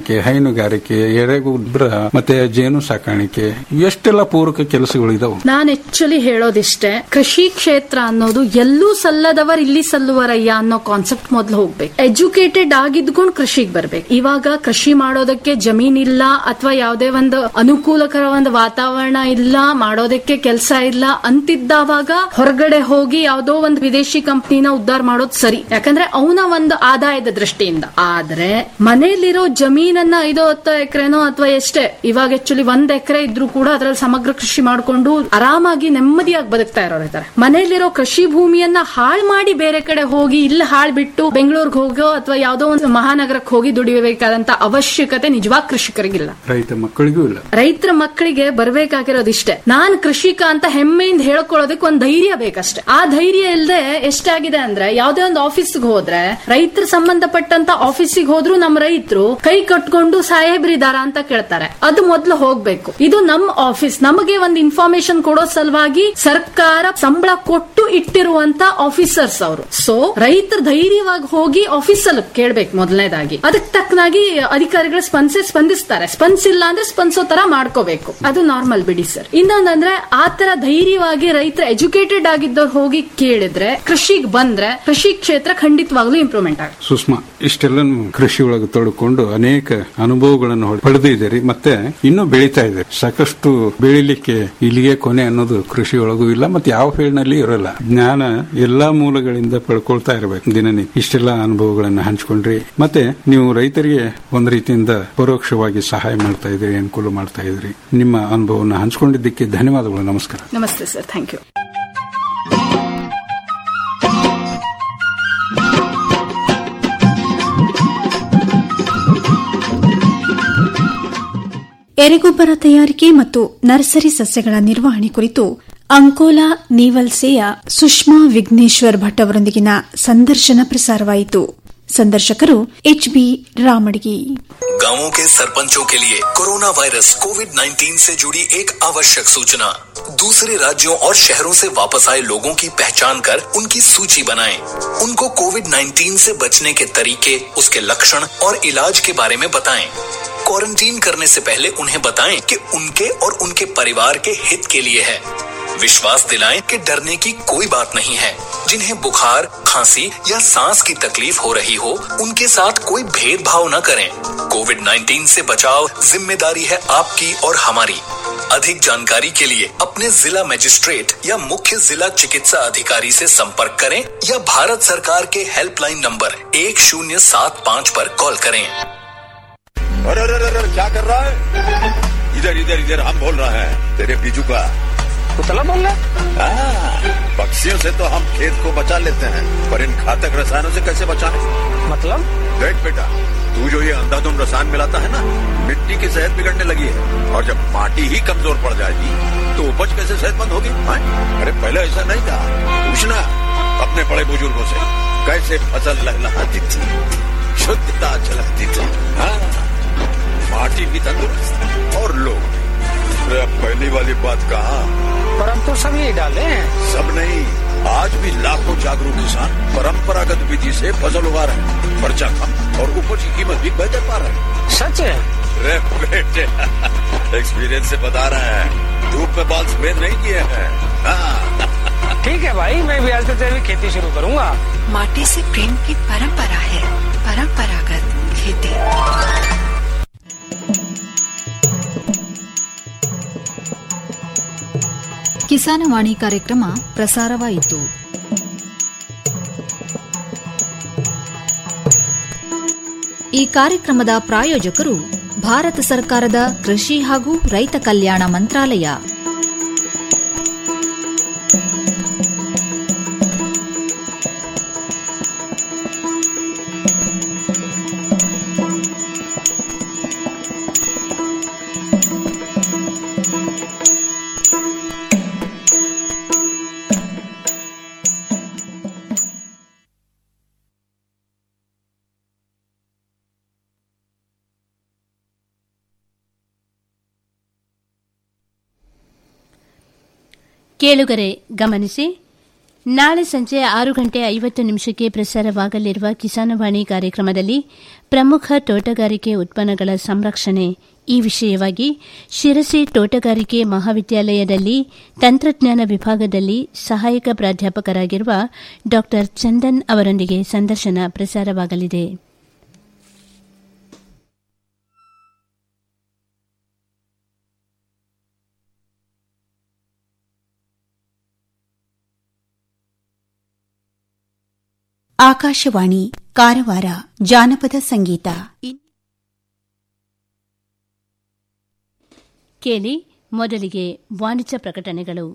ಸಾಕಾಣಿಕೆ ಹೈನುಗಾರಿಕೆ ಎರೆಗೊಬ್ಬರ ಮತ್ತೆ ಜೇನು ಸಾಕಾಣಿಕೆ ಎಷ್ಟೆಲ್ಲ ಪೂರಕ ಕೆಲಸಗಳು ಇದಾವೆ ನಾನ್ ಆಕ್ಚುಲಿ ಹೇಳೋದಿಷ್ಟೇ ಕೃಷಿ ಕ್ಷೇತ್ರ ಅನ್ನೋದು ಎಲ್ಲೂ ಸಲ್ಲದವರ್ ಇಲ್ಲಿ ಸಲ್ಲುವರಯ್ಯ ಅನ್ನೋ ಕಾನ್ಸೆಪ್ಟ್ ಮೊದ್ಲು ಹೋಗ್ಬೇಕು ಎಜುಕೇಟೆಡ್ ಆಗಿದ್ಕೊಂಡು ಕೃಷಿಗೆ ಬರ್ಬೇಕು ಇವಾಗ ಕೃಷಿ ಮಾಡೋದಕ್ಕೆ ಜಮೀನ್ ಇಲ್ಲ ಅಥವಾ ಯಾವುದೇ ಒಂದು ಅನುಕೂಲಕರ ಒಂದು ವಾತಾವರಣ ಇಲ್ಲ ಮಾಡೋದಕ್ಕೆ ಕೆಲಸ ಇಲ್ಲ ಅಂತಿದ್ದಾವಾಗ ಹೊರಗಡೆ ಹೋಗಿ ಯಾವ್ದೋ ಒಂದು ವಿದೇಶಿ ಕಂಪ್ನಿನ ಉದ್ಧಾರ ಮಾಡೋದು ಸರಿ ಯಾಕಂದ್ರೆ ಅವನ ಒಂದು ಆದಾಯದ ದೃಷ್ಟಿಯಿಂದ ಆದ್ರೆ ಮನೆಯಲ್ಲಿರೋ ಜಮೀನನ್ನ ಐದೋ ಹತ್ತು ಎಕರೆನೋ ಅಥವಾ ಎಷ್ಟೇ ಇವಾಗ ಆಕ್ಚುಲಿ ಒಂದ್ ಎಕರೆ ಇದ್ರೂ ಕೂಡ ಅದ್ರಲ್ಲಿ ಸಮಗ್ರ ಕೃಷಿ ಮಾಡ್ಕೊಂಡು ಆರಾಮಾಗಿ ನೆಮ್ಮದಿಯಾಗಿ ಬದುಕ್ತಾ ಇರೋರು ಇದ್ದಾರೆ ಮನೆಯಲ್ಲಿರೋ ಕೃಷಿ ಭೂಮಿಯನ್ನ ಹಾಳ್ ಮಾಡಿ ಬೇರೆ ಕಡೆ ಹೋಗಿ ಇಲ್ಲಿ ಹಾಳ್ ಬಿಟ್ಟು ಬೆಂಗಳೂರಿಗೆ ಹೋಗೋ ಅಥವಾ ಯಾವ್ದೋ ಒಂದು ಮಹಾನಗರಕ್ಕೆ ಹೋಗಿ ದುಡಿಯಬೇಕಾದಂತ ಅವಶ್ಯಕತೆ ನಿಜವಾಗ್ ಕೃಷಿಕರಿಗಿಲ್ಲ ರೈತ ಮಕ್ಕಳಿಗೂ ಇಲ್ಲ ರೈತರ ಮಕ್ಕಳಿಗೆ ಬರ್ಬೇಕಾಗಿರೋದು ಇಷ್ಟೇ ನಾನ್ ಕೃಷಿಕ ಅಂತ ಹೆಮ್ಮೆಯಿಂದ ಹೇಳ್ಕೊಳ್ಳೋದಕ್ಕೆ ಒಂದ್ ಧೈರ್ಯ ಬೇಕಷ್ಟೇ ಆ ಧೈರ್ಯ ಇಲ್ಲದೆ ಎಷ್ಟಾಗಿದೆ ಅಂದ್ರೆ ಯಾವ್ದೇ ಒಂದು ಆಫೀಸ್ಗೆ ಹೋದ್ರೆ ರೈತರ ಸಂಬಂಧಪಟ್ಟಂತ ಆಫೀಸಿಗೆ ಹೋದ್ರು ನಮ್ಮ ರೈತರು ಕೈ ಕಟ್ಕೊಂಡು ಸಾಹೇಬ್ರಿದಾರ ಅಂತ ಕೇಳ್ತಾರೆ ಅದು ಮೊದ್ಲು ಹೋಗ್ಬೇಕು ಇದು ನಮ್ ಆಫೀಸ್ ನಮಗೆ ಒಂದು ಇನ್ಫಾರ್ಮೇಶನ್ ಕೊಡೋ ಸಲುವಾಗಿ ಸರ್ಕಾರ ಸಂಬಳ ಕೊಟ್ಟು ಇಟ್ಟಿರುವಂತ ಆಫೀಸರ್ಸ್ ಅವರು ಸೊ ರೈತರು ಧೈರ್ಯವಾಗಿ ಹೋಗಿ ಆಫೀಸಲ್ಲಿ ಕೇಳ್ಬೇಕು ಮೊದಲನೇದಾಗಿ ಅದಕ್ಕೆ ತಕ್ಕನಾಗಿ ಅಧಿಕಾರಿಗಳು ಸ್ಪಂದಿಸಿ ಸ್ಪಂದಿಸ್ತಾರೆ ಸ್ಪಂದಿಸಿಲ್ಲ ಅಂದ್ರೆ ಸ್ಪಂದಿಸೋ ತರ ಮಾಡ್ಕೋಬೇಕು ಅದು ನಾರ್ಮಲ್ ಬಿಡಿ ಸರ್ ಇನ್ನೊಂದಂದ್ರೆ ಆ ತರ ಧೈರ್ಯವಾಗಿ ರೈತರು ಎಜುಕೇಟೆಡ್ ಆಗಿದ್ದವ್ರು ಹೋಗಿ ಕೇಳಿದ್ರೆ ಕೃಷಿಗೆ ಬಂದ್ರೆ ಕೃಷಿ ಕ್ಷೇತ್ರ ಖಂಡಿತವಾಗ್ಲೂ ಇಂಪ್ರೂವ್ಮೆಂಟ್ ಆಗುತ್ತೆ ಸುಷ್ಮಾ ಇಷ್ಟೆಲ್ಲ ಕೃಷಿ ಒಳಗೆ ತೊಡ್ಕೊಂಡು ಅನೇಕ ಅನುಭವಗಳನ್ನು ಪಡೆದಿದ್ದೀರಿ ಮತ್ತೆ ಇನ್ನೂ ಬೆಳೀತಾ ಇದೆ ಸಾಕಷ್ಟು ಬೆಳಿಲಿಕ್ಕೆ ಇಲ್ಲಿಗೆ ಕೊನೆ ಅನ್ನೋದು ಕೃಷಿ ಒಳಗೂ ಇಲ್ಲ ಮತ್ತೆ ಯಾವ ಫೀಲ್ಡ್ನಲ್ಲಿ ಇರೋಲ್ಲ ಜ್ಞಾನ ಎಲ್ಲಾ ಮೂಲಗಳಿಂದ ಪಡ್ಕೊಳ್ತಾ ಇರಬೇಕು ದಿನನಿತ್ಯ ಇಷ್ಟೆಲ್ಲ ಅನುಭವಗಳನ್ನು ಹಂಚ್ಕೊಂಡ್ರಿ ಮತ್ತೆ ನೀವು ರೈತರಿಗೆ ಒಂದು ರೀತಿಯಿಂದ ಪರೋಕ್ಷವಾಗಿ ಸಹಾಯ ಮಾಡ್ತಾ ಇದ್ರಿ ಅನುಕೂಲ ಮಾಡ್ತಾ ಇದ್ರಿ ನಿಮ್ಮ ಅನುಭವವನ್ನು ಹಂಚ್ಕೊಂಡಿದ್ದಕ್ಕೆ ಧನ್ಯವಾದಗಳು ನಮಸ್ಕಾರ ನಮಸ್ತೆ ಸರ್ ಥ್ಯಾಂಕ್ ಯು ಎರೆಗೊಬ್ಬರ ತಯಾರಿಕೆ ಮತ್ತು ನರ್ಸರಿ ಸಸ್ಯಗಳ ನಿರ್ವಹಣೆ ಕುರಿತು ಅಂಕೋಲಾ ನೀವಲ್ಸೆಯ ಸುಷ್ಮಾ ವಿಘ್ನೇಶ್ವರ್ ಭಟ್ ಅವರೊಂದಿಗಿನ ಸಂದರ್ಶನ ಪ್ರಸಾರವಾಯಿತು ಸಂದರ್ಶಕರು ಎಚ್ಬಿ ರಾಮಡ್ಗಿ गांवों के सरपंचों के लिए कोरोना वायरस कोविड 19 से जुड़ी एक आवश्यक सूचना दूसरे राज्यों और शहरों से वापस आए लोगों की पहचान कर उनकी सूची बनाएं। उनको कोविड 19 से बचने के तरीके उसके लक्षण और इलाज के बारे में बताएं। क्वारंटीन करने से पहले उन्हें बताएं कि उनके और उनके परिवार के हित के लिए है विश्वास दिलाएं कि डरने की कोई बात नहीं है जिन्हें बुखार खांसी या सांस की तकलीफ हो रही हो उनके साथ कोई भेदभाव न करें कोविड 19 से बचाव जिम्मेदारी है आपकी और हमारी अधिक जानकारी के लिए अपने जिला मजिस्ट्रेट या मुख्य जिला चिकित्सा अधिकारी से संपर्क करें या भारत सरकार के हेल्पलाइन नंबर एक शून्य सात पाँच पर कॉल करें अरे अरे अरे अरे, क्या कर रहा है इधर इधर इधर हम बोल रहे हैं तेरे बीजू का कुतला बोल रहा हाँ, पक्षियों से तो हम खेत को बचा लेते हैं पर इन घातक रसायनों से कैसे बचाएं? मतलब देख बेटा तू जो ये अंधाधुंध रसायन मिलाता है ना मिट्टी की सेहत बिगड़ने लगी है और जब माटी ही कमजोर पड़ जाएगी तो उपज कैसे सेहतमंद होगी हाँ? अरे पहले ऐसा नहीं था पूछना अपने बड़े बुजुर्गों से कैसे फसल लहलहाती थी शुद्धता झलकती थी हाँ माटी भी तंदुरुस्त और लोग भी अरे अब पहली वाली बात कहा पर हम तो सब यही डाले हैं सब नहीं आज भी लाखों जागरूक किसान परंपरागत विधि से फसल उगा रहे हैं खर्चा कम और उपज की कीमत भी बेहतर पा रहे हैं सच है रे बेटे एक्सपीरियंस से बता रहे हैं धूप में बाल सफेद नहीं किए हैं हाँ। ठीक है भाई मैं भी आज से तेरी खेती शुरू करूंगा माटी से प्रेम की परंपरा है परंपरागत खेती ಕಿಸಾನವಾಣಿ ಕಾರ್ಯಕ್ರಮ ಪ್ರಸಾರವಾಯಿತು ಈ ಕಾರ್ಯಕ್ರಮದ ಪ್ರಾಯೋಜಕರು ಭಾರತ ಸರ್ಕಾರದ ಕೃಷಿ ಹಾಗೂ ರೈತ ಕಲ್ಯಾಣ ಮಂತ್ರಾಲಯ ಕೇಳುಗರೆ ಗಮನಿಸಿ ನಾಳೆ ಸಂಜೆ ಆರು ಗಂಟೆ ಐವತ್ತು ನಿಮಿಷಕ್ಕೆ ಪ್ರಸಾರವಾಗಲಿರುವ ಕಿಸಾನವಾಣಿ ಕಾರ್ಯಕ್ರಮದಲ್ಲಿ ಪ್ರಮುಖ ತೋಟಗಾರಿಕೆ ಉತ್ಪನ್ನಗಳ ಸಂರಕ್ಷಣೆ ಈ ವಿಷಯವಾಗಿ ಶಿರಸಿ ತೋಟಗಾರಿಕೆ ಮಹಾವಿದ್ಯಾಲಯದಲ್ಲಿ ತಂತ್ರಜ್ಞಾನ ವಿಭಾಗದಲ್ಲಿ ಸಹಾಯಕ ಪ್ರಾಧ್ಯಾಪಕರಾಗಿರುವ ಡಾ ಚಂದನ್ ಅವರೊಂದಿಗೆ ಸಂದರ್ಶನ ಪ್ರಸಾರವಾಗಲಿದೆ ಆಕಾಶವಾಣಿ ಕಾರವಾರ ಜಾನಪದ ಸಂಗೀತ ಕೇಳಿ ಮೊದಲಿಗೆ ವಾಣಿಜ್ಯ ಪ್ರಕಟಣೆಗಳು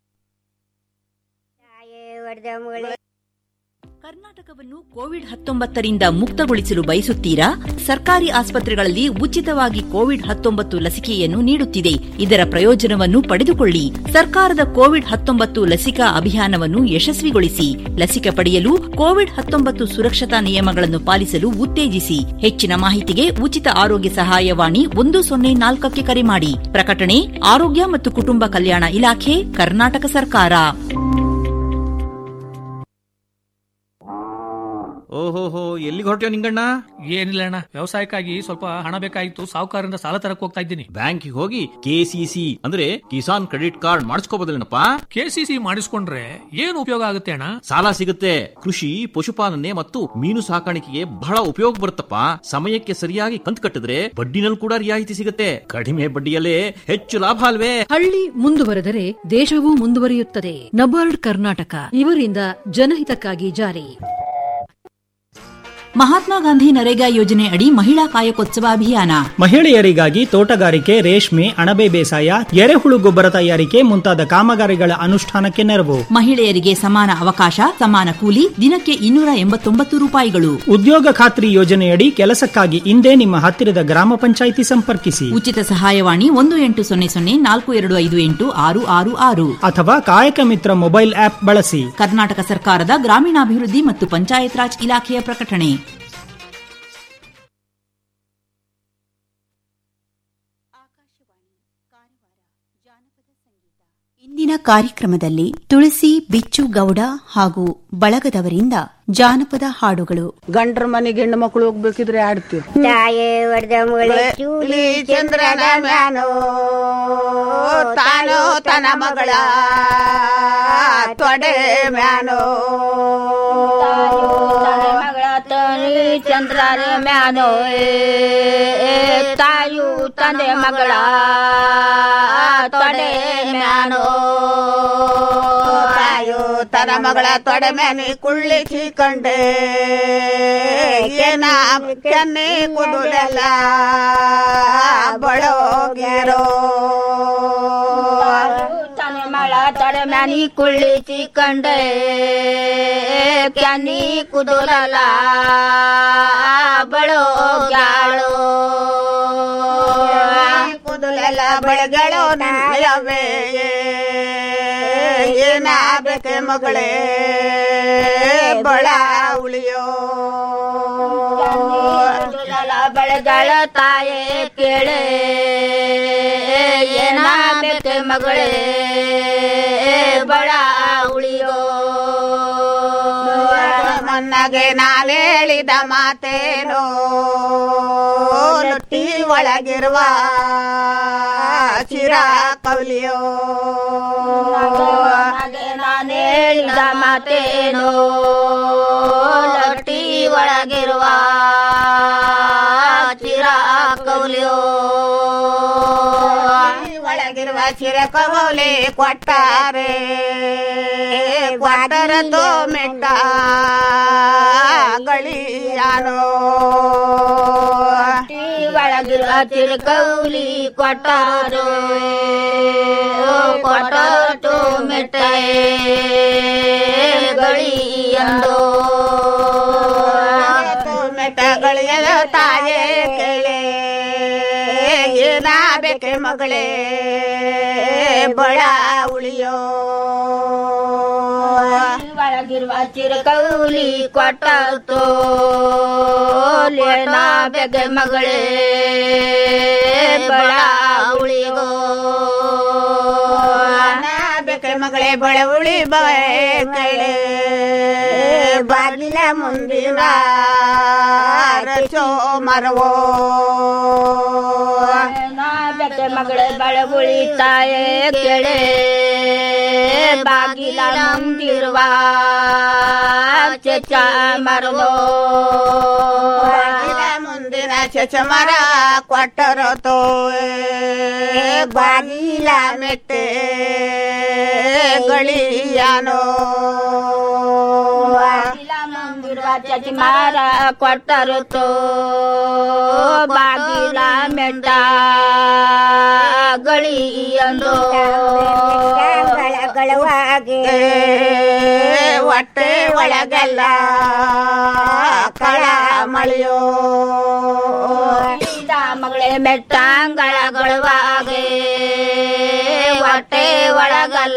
ಕರ್ನಾಟಕವನ್ನು ಕೋವಿಡ್ ಹತ್ತೊಂಬತ್ತರಿಂದ ಮುಕ್ತಗೊಳಿಸಲು ಬಯಸುತ್ತೀರಾ ಸರ್ಕಾರಿ ಆಸ್ಪತ್ರೆಗಳಲ್ಲಿ ಉಚಿತವಾಗಿ ಕೋವಿಡ್ ಹತ್ತೊಂಬತ್ತು ಲಸಿಕೆಯನ್ನು ನೀಡುತ್ತಿದೆ ಇದರ ಪ್ರಯೋಜನವನ್ನು ಪಡೆದುಕೊಳ್ಳಿ ಸರ್ಕಾರದ ಕೋವಿಡ್ ಹತ್ತೊಂಬತ್ತು ಲಸಿಕಾ ಅಭಿಯಾನವನ್ನು ಯಶಸ್ವಿಗೊಳಿಸಿ ಲಸಿಕೆ ಪಡೆಯಲು ಕೋವಿಡ್ ಹತ್ತೊಂಬತ್ತು ಸುರಕ್ಷತಾ ನಿಯಮಗಳನ್ನು ಪಾಲಿಸಲು ಉತ್ತೇಜಿಸಿ ಹೆಚ್ಚಿನ ಮಾಹಿತಿಗೆ ಉಚಿತ ಆರೋಗ್ಯ ಸಹಾಯವಾಣಿ ಒಂದು ಸೊನ್ನೆ ನಾಲ್ಕಕ್ಕೆ ಕರೆ ಮಾಡಿ ಪ್ರಕಟಣೆ ಆರೋಗ್ಯ ಮತ್ತು ಕುಟುಂಬ ಕಲ್ಯಾಣ ಇಲಾಖೆ ಕರ್ನಾಟಕ ಸರ್ಕಾರ ಓಹೋಹೋ ಎಲ್ಲಿಗೆ ಹೊರಟ್ಯೋ ನಿಂಗಣ್ಣ ಏನಿಲ್ಲ ಅಣ್ಣ ವ್ಯವಸಾಯಕ್ಕಾಗಿ ಸ್ವಲ್ಪ ಹಣ ಬೇಕಾಗಿತ್ತು ಸಾಹುಕಾರರಿಂದ ಸಾಲ ತರಕ್ ಹೋಗ್ತಾ ಇದ್ದೀನಿ ಬ್ಯಾಂಕಿಗೆ ಹೋಗಿ ಕೆಸಿಸಿ ಅಂದ್ರೆ ಕಿಸಾನ್ ಕ್ರೆಡಿಟ್ ಕಾರ್ಡ್ ಮಾಡಿಸ್ಕೋಬೋದಲ್ಲೇನಪ್ಪ ಕೆಸಿಸಿ ಮಾಡಿಸ್ಕೊಂಡ್ರೆ ಏನು ಉಪಯೋಗ ಆಗುತ್ತೆ ಅಣ್ಣ ಸಾಲ ಸಿಗುತ್ತೆ ಕೃಷಿ ಪಶುಪಾಲನೆ ಮತ್ತು ಮೀನು ಸಾಕಾಣಿಕೆಗೆ ಬಹಳ ಉಪಯೋಗ ಬರುತ್ತಪ್ಪ ಸಮಯಕ್ಕೆ ಸರಿಯಾಗಿ ಕಂತು ಕಟ್ಟಿದ್ರೆ ಬಡ್ಡಿನಲ್ಲಿ ಕೂಡ ರಿಯಾಯಿತಿ ಸಿಗುತ್ತೆ ಕಡಿಮೆ ಬಡ್ಡಿಯಲ್ಲೇ ಹೆಚ್ಚು ಲಾಭ ಅಲ್ವೇ ಹಳ್ಳಿ ಮುಂದುವರೆದರೆ ದೇಶವೂ ಮುಂದುವರಿಯುತ್ತದೆ ನಬಾರ್ಡ್ ಕರ್ನಾಟಕ ಇವರಿಂದ ಜನಹಿತಕ್ಕಾಗಿ ಜಾರಿ ಮಹಾತ್ಮ ಗಾಂಧಿ ನರೇಗಾ ಯೋಜನೆ ಅಡಿ ಮಹಿಳಾ ಕಾಯಕೋತ್ಸವ ಅಭಿಯಾನ ಮಹಿಳೆಯರಿಗಾಗಿ ತೋಟಗಾರಿಕೆ ರೇಷ್ಮೆ ಅಣಬೆ ಬೇಸಾಯ ಎರೆಹುಳು ಗೊಬ್ಬರ ತಯಾರಿಕೆ ಮುಂತಾದ ಕಾಮಗಾರಿಗಳ ಅನುಷ್ಠಾನಕ್ಕೆ ನೆರವು ಮಹಿಳೆಯರಿಗೆ ಸಮಾನ ಅವಕಾಶ ಸಮಾನ ಕೂಲಿ ದಿನಕ್ಕೆ ಇನ್ನೂರ ಎಂಬತ್ತೊಂಬತ್ತು ರೂಪಾಯಿಗಳು ಉದ್ಯೋಗ ಖಾತ್ರಿ ಯೋಜನೆಯಡಿ ಕೆಲಸಕ್ಕಾಗಿ ಇಂದೇ ನಿಮ್ಮ ಹತ್ತಿರದ ಗ್ರಾಮ ಪಂಚಾಯಿತಿ ಸಂಪರ್ಕಿಸಿ ಉಚಿತ ಸಹಾಯವಾಣಿ ಒಂದು ಎಂಟು ಸೊನ್ನೆ ಸೊನ್ನೆ ನಾಲ್ಕು ಎರಡು ಐದು ಎಂಟು ಆರು ಆರು ಆರು ಅಥವಾ ಕಾಯಕ ಮಿತ್ರ ಮೊಬೈಲ್ ಆಪ್ ಬಳಸಿ ಕರ್ನಾಟಕ ಸರ್ಕಾರದ ಗ್ರಾಮೀಣಾಭಿವೃದ್ಧಿ ಮತ್ತು ಪಂಚಾಯತ್ ರಾಜ್ ಇಲಾಖೆಯ ಪ್ರಕಟಣೆ ಇಂದಿನ ಕಾರ್ಯಕ್ರಮದಲ್ಲಿ ತುಳಸಿ ಬಿಚ್ಚು ಗೌಡ ಹಾಗೂ ಬಳಗದವರಿಂದ ಜಾನಪದ ಹಾಡುಗಳು ಗಂಡ್ರ ಮನೆಗೆ ಹೆಣ್ಣು ಮಕ್ಕಳು ಹೋಗ್ಬೇಕಿದ್ರೆ ಆಡ್ತೀವಿ ತಾಯೇ ಒಡೆದ ಮಗಳೇ ಚೂಲಿ ಚಂದ್ರನ ಮ್ಯಾನೋ ತಾನೋ ತನ ಮಗಳ ತೊಡೆ ಮ್ಯಾನೋ ಮಗಳ ತನಿ ಚಂದ್ರನ ಮ್ಯಾನೋ ತಾಯು ತಂದೆ ಮಗಳ ತೊಡೆ ಮ್ಯಾನೋ ತಾಯು ತನ ಮಗಳ ತೊಡೆ ಮ್ಯಾನಿ ಕುಳ್ಳಿಸಿ ಕಂಡೆ ಏನ ಕೆನ್ನೆ ಕುದುಲೆಲ್ಲ ಬಳೋಗ್ಯಾರೋ ತನೆ ಮಳ ತೊಡೆ ಮ್ಯಾನಿ ಕುಳ್ಳಿಸಿ ಕಂಡೆ ಕ್ಯಾನಿ ಕುದುರಲ ಬಳೋ ಗಾಳೋ ಕುದುಲೆಲ್ಲ ಬೆಳಗಳು ನಲ್ಲವೇ ಏನಾಗಬೇಕೆ ಮಗಳೇ ಬಳ ಉಳಿಯೋ ಬೆಳೆಗಳ ತಾಯೇ ಕೇಳೆ ಏನಾಗಬೇಕೆ ಮಗಳೇ ಬಳ ಉಳಿಯೋ ಮನ್ನಗೆ ನಾನು ಹೇಳಿದ ಮಾತೇನೋ ಲೊಟ್ಟಿ ಒಳಗಿರುವ ಚಿರ ಕವಲಿಯೋ ನಾನು ಹೇಳಿದ ಮಾತೇನೋ ಲೊಟ್ಟಿ ಒಳಗಿರುವ ಚಿರ ಕೌಲಿಯೋ ಒಳಗಿರುವ ಚಿರ ಕವಲಿ ಕೊಟ್ಟಾರೆ ಕ್ವಾಟರ ತೋ ಮೆಟ್ಟ ಗಳಿಯಾನೋ ಒಳಗಿರುವ ಚಿರಕೌಲಿ ಕೊಟ್ಟಾರೋ ಕೊಟ್ಟು ಮೆಟ್ಟೆ ಗಳಿಯಂದೋ ಮೆಟ್ಟಗಳಿಯದ ತಾಯೇ ಕೇಳೆ ಏನಾಗಬೇಕೆ ಮಗಳೇ ಬಳ ಉಳಿಯೋ ಒಳಗಿರುವ ಚಿರಕೌಲಿ ಕೊಟ್ಟೋ ಲೇನ ಬೆಗೆ ಮಗಳೇ ಬಳ ಉಳಿಗೋ ಬೇಕೆ ಮಗಳೇ ಬಳವುಳಿ ಬಯಕೆಳೆ ಬಾಗಿಲ ಮುಂದಿನ ರಚೋ ಮರವೋ ಬೆಟ್ಟೆ ಮಗಳ ಬಳಗುಳಿ ತಾಯೇ ಕೆಳೆ ಬಾಗಿಲ ಮುಂದಿರುವ ಚಚ ಮರವೋ ಬಾಗಿಲ ಮುಂದಿನ ಚಚಮರ ಕೊಟ್ಟರೋ ತೋ ಬಾಗಿಲ ಮೆಟ್ಟೆ ಗಳಿಯಾನೋ ಬಾಗಿಲ ಮುಂದಿರುವ ಚಚ ಮರ ಕೊಟ್ಟರು ತೋ ಬಾಗಿಲ ಮೆಟ್ಟ ಗಳಿಯಂದು ಗಳಗಳವಾಗಿ ಹೊಟ್ಟೆ ಒಳಗೆಲ್ಲ ಕಳ ಮಳೆಯೋ ಮಗಳೇ ಮೆಟ್ಟಂಗಳಗಳವಾಗೆ ಹೊಟ್ಟೆ ಒಳಗಲ್ಲ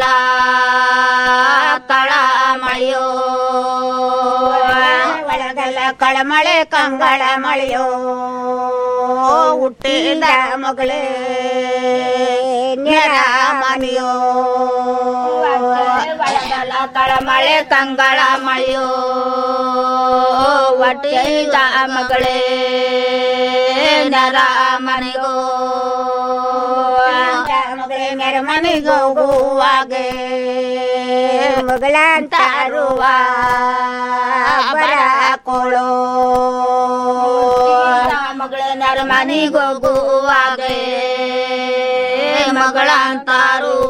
ತಳ ಮಳೆಯೋ ಒಳಗೆಲ್ಲ ಕಳಮಳೆ ಕಂಗಳ ಮಳೆಯೋ ಹುಟ್ಟಿದ ಮಗಳೇ ನೆರ ಮನೆಯೋ ಒಳಗಲ್ಲ ತಳಮಳೆ ಕಂಗಳ ಮಳೆಯೋ ಹೊಟ್ಟೆದ ಮಗಳೇ ನರ ಮನೆಗೋ ಮಗಳೇ ನೆರ ಮನೆಗೋಗುವಾಗೆ ಮಗಳಂತಾರುವ ಬರ ಕೋಳೋ ಮಗಳ ನರ ಮನೆಗೋಗುವಾಗೆ ಮಗಳಂತಾರುವ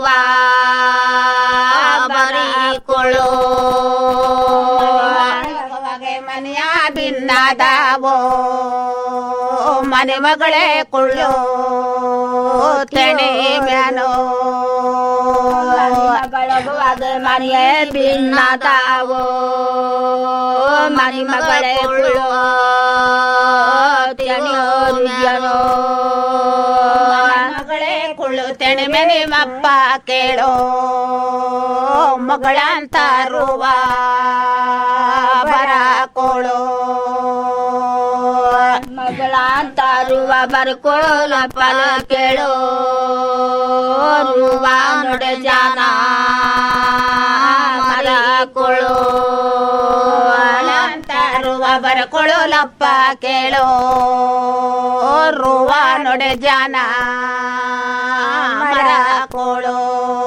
ಬರೀ ಕೊಳ್ಳೋ ಮನೆಯ ಭಿನ್ನದಾವೋ ಮನೆ ಮಗಳೇ ಕೊಳ್ಳೋ ತೆಣೆ ಮ್ಯಾನೋ ಮಗಳಗುವಾಗ ಮನೆಯ ಭಿನ್ನದಾವೋ ಮನೆ ಮಗಳೇ ಕೊಳ್ಳೋ ತೆಣಿಯೋರಿಯನೋ ಮಗಳೇ ಕುಳ್ಳು ತೆಣೆ ಮೆನೆ ಮಪ್ಪ ಕೇಳೋ ಮಗಳಂತಾರುವ ಬರ ಕೋಳೋ ಮಗಳಂತಾರುವ ಬರ್ಕೊಳ್ಳ ಫಲ ಕೇಳೋ ರುವ ನೊಡೆ ಜಾನ ಮರ ಕೊಳ್ಳೋ ಅಂತಾರುವ ಬರಕೊಳ್ಳೋಲಪ್ಪ ಕೇಳೋ ರುವ ನೊಡೆ ಜಾನ ಮರ ಕೋಳೋ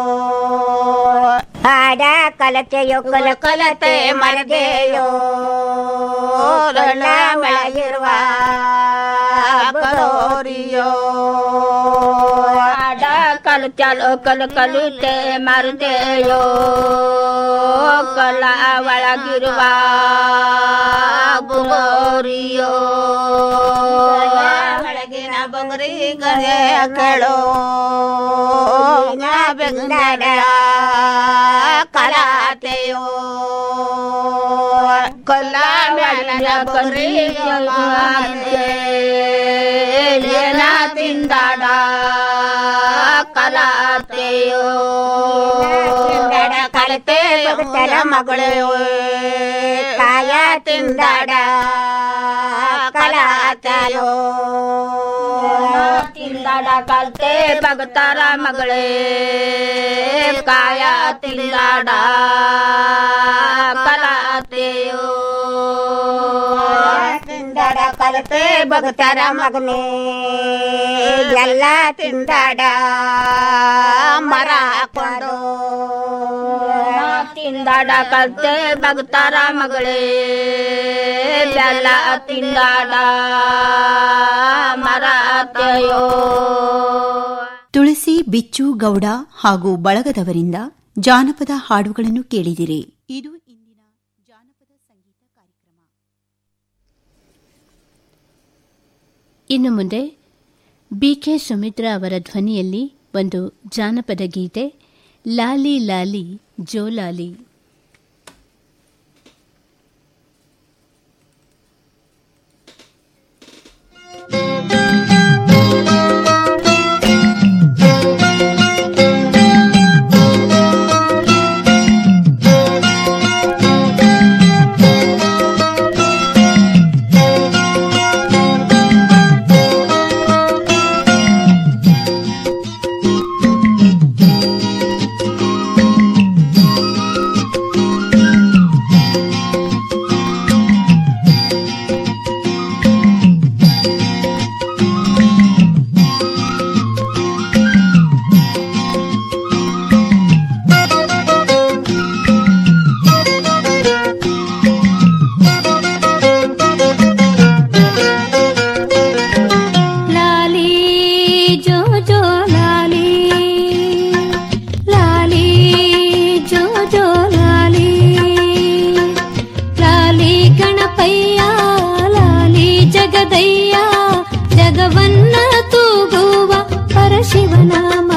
ಹಾಡ ಕಲತೆಯೋ ಕಲ ಕಲತೆ ಮರಗೆಯೋ ರಣ ಮಳೆಯಿರುವ ಕಲೋರಿಯೋ ಹಾಡ ಕಲು ಚಲೋ ಕಲು ಕಲುತೆ ಮರುದೆಯೋ ಕಲ ಒಳಗಿರುವ ಬುಗೋರಿಯೋ ಒಳಗಿನ ಬಂಗರಿ ಗದೆ ಕೇಳೋ ಬೆಂಗಡ ಕಲಾತೆಯೋ ಕೊಲ್ಲ ಮೇಲಿನ ಬಂಗರಿ ಏನ ತಿಂದಾಡ ಕಲಾತೆಯೋ ತಿಂದಾಡ ಕಲತೆ ಬಗುತ್ತಲ ಮಗಳು ಕಾಯ ತಿಂದಾಡ ಕಲಾತೆಯೋ ತಿಂದಾಡ ಕಲ್ತೆ ಬಗತಾರ ಮಗಳೇ ಕಾಯ ತಿಂದಾಡ ಕಲಾತೆಯೋ ತಿಂದಾಡ ಕಲತೆ ಬಗುತ್ತಾರ ಮಗನೇ ಎಲ್ಲ ತಿಂದಾಡ ಮರ ಕೊಂಡು ತಿಂದಾಡ ಕಲ್ತೆ ಬಗತಾರ ಮಗಳೇ ಬೆಲ್ಲ ತಿಂದಾಡ ಮರತೆಯೋ ತುಳಸಿ ಬಿಚ್ಚು ಗೌಡ ಹಾಗೂ ಬಳಗದವರಿಂದ ಜಾನಪದ ಹಾಡುಗಳನ್ನು ಕೇಳಿದಿರಿ ಇದು ಇನ್ನು ಮುಂದೆ ಬಿಕೆ ಸುಮಿತ್ರಾ ಅವರ ಧ್ವನಿಯಲ್ಲಿ ಒಂದು ಜಾನಪದ ಗೀತೆ ಲಾಲಿ ಲಾಲಿ ಜೋಲಾಲಿ ಶಿವನಾಮ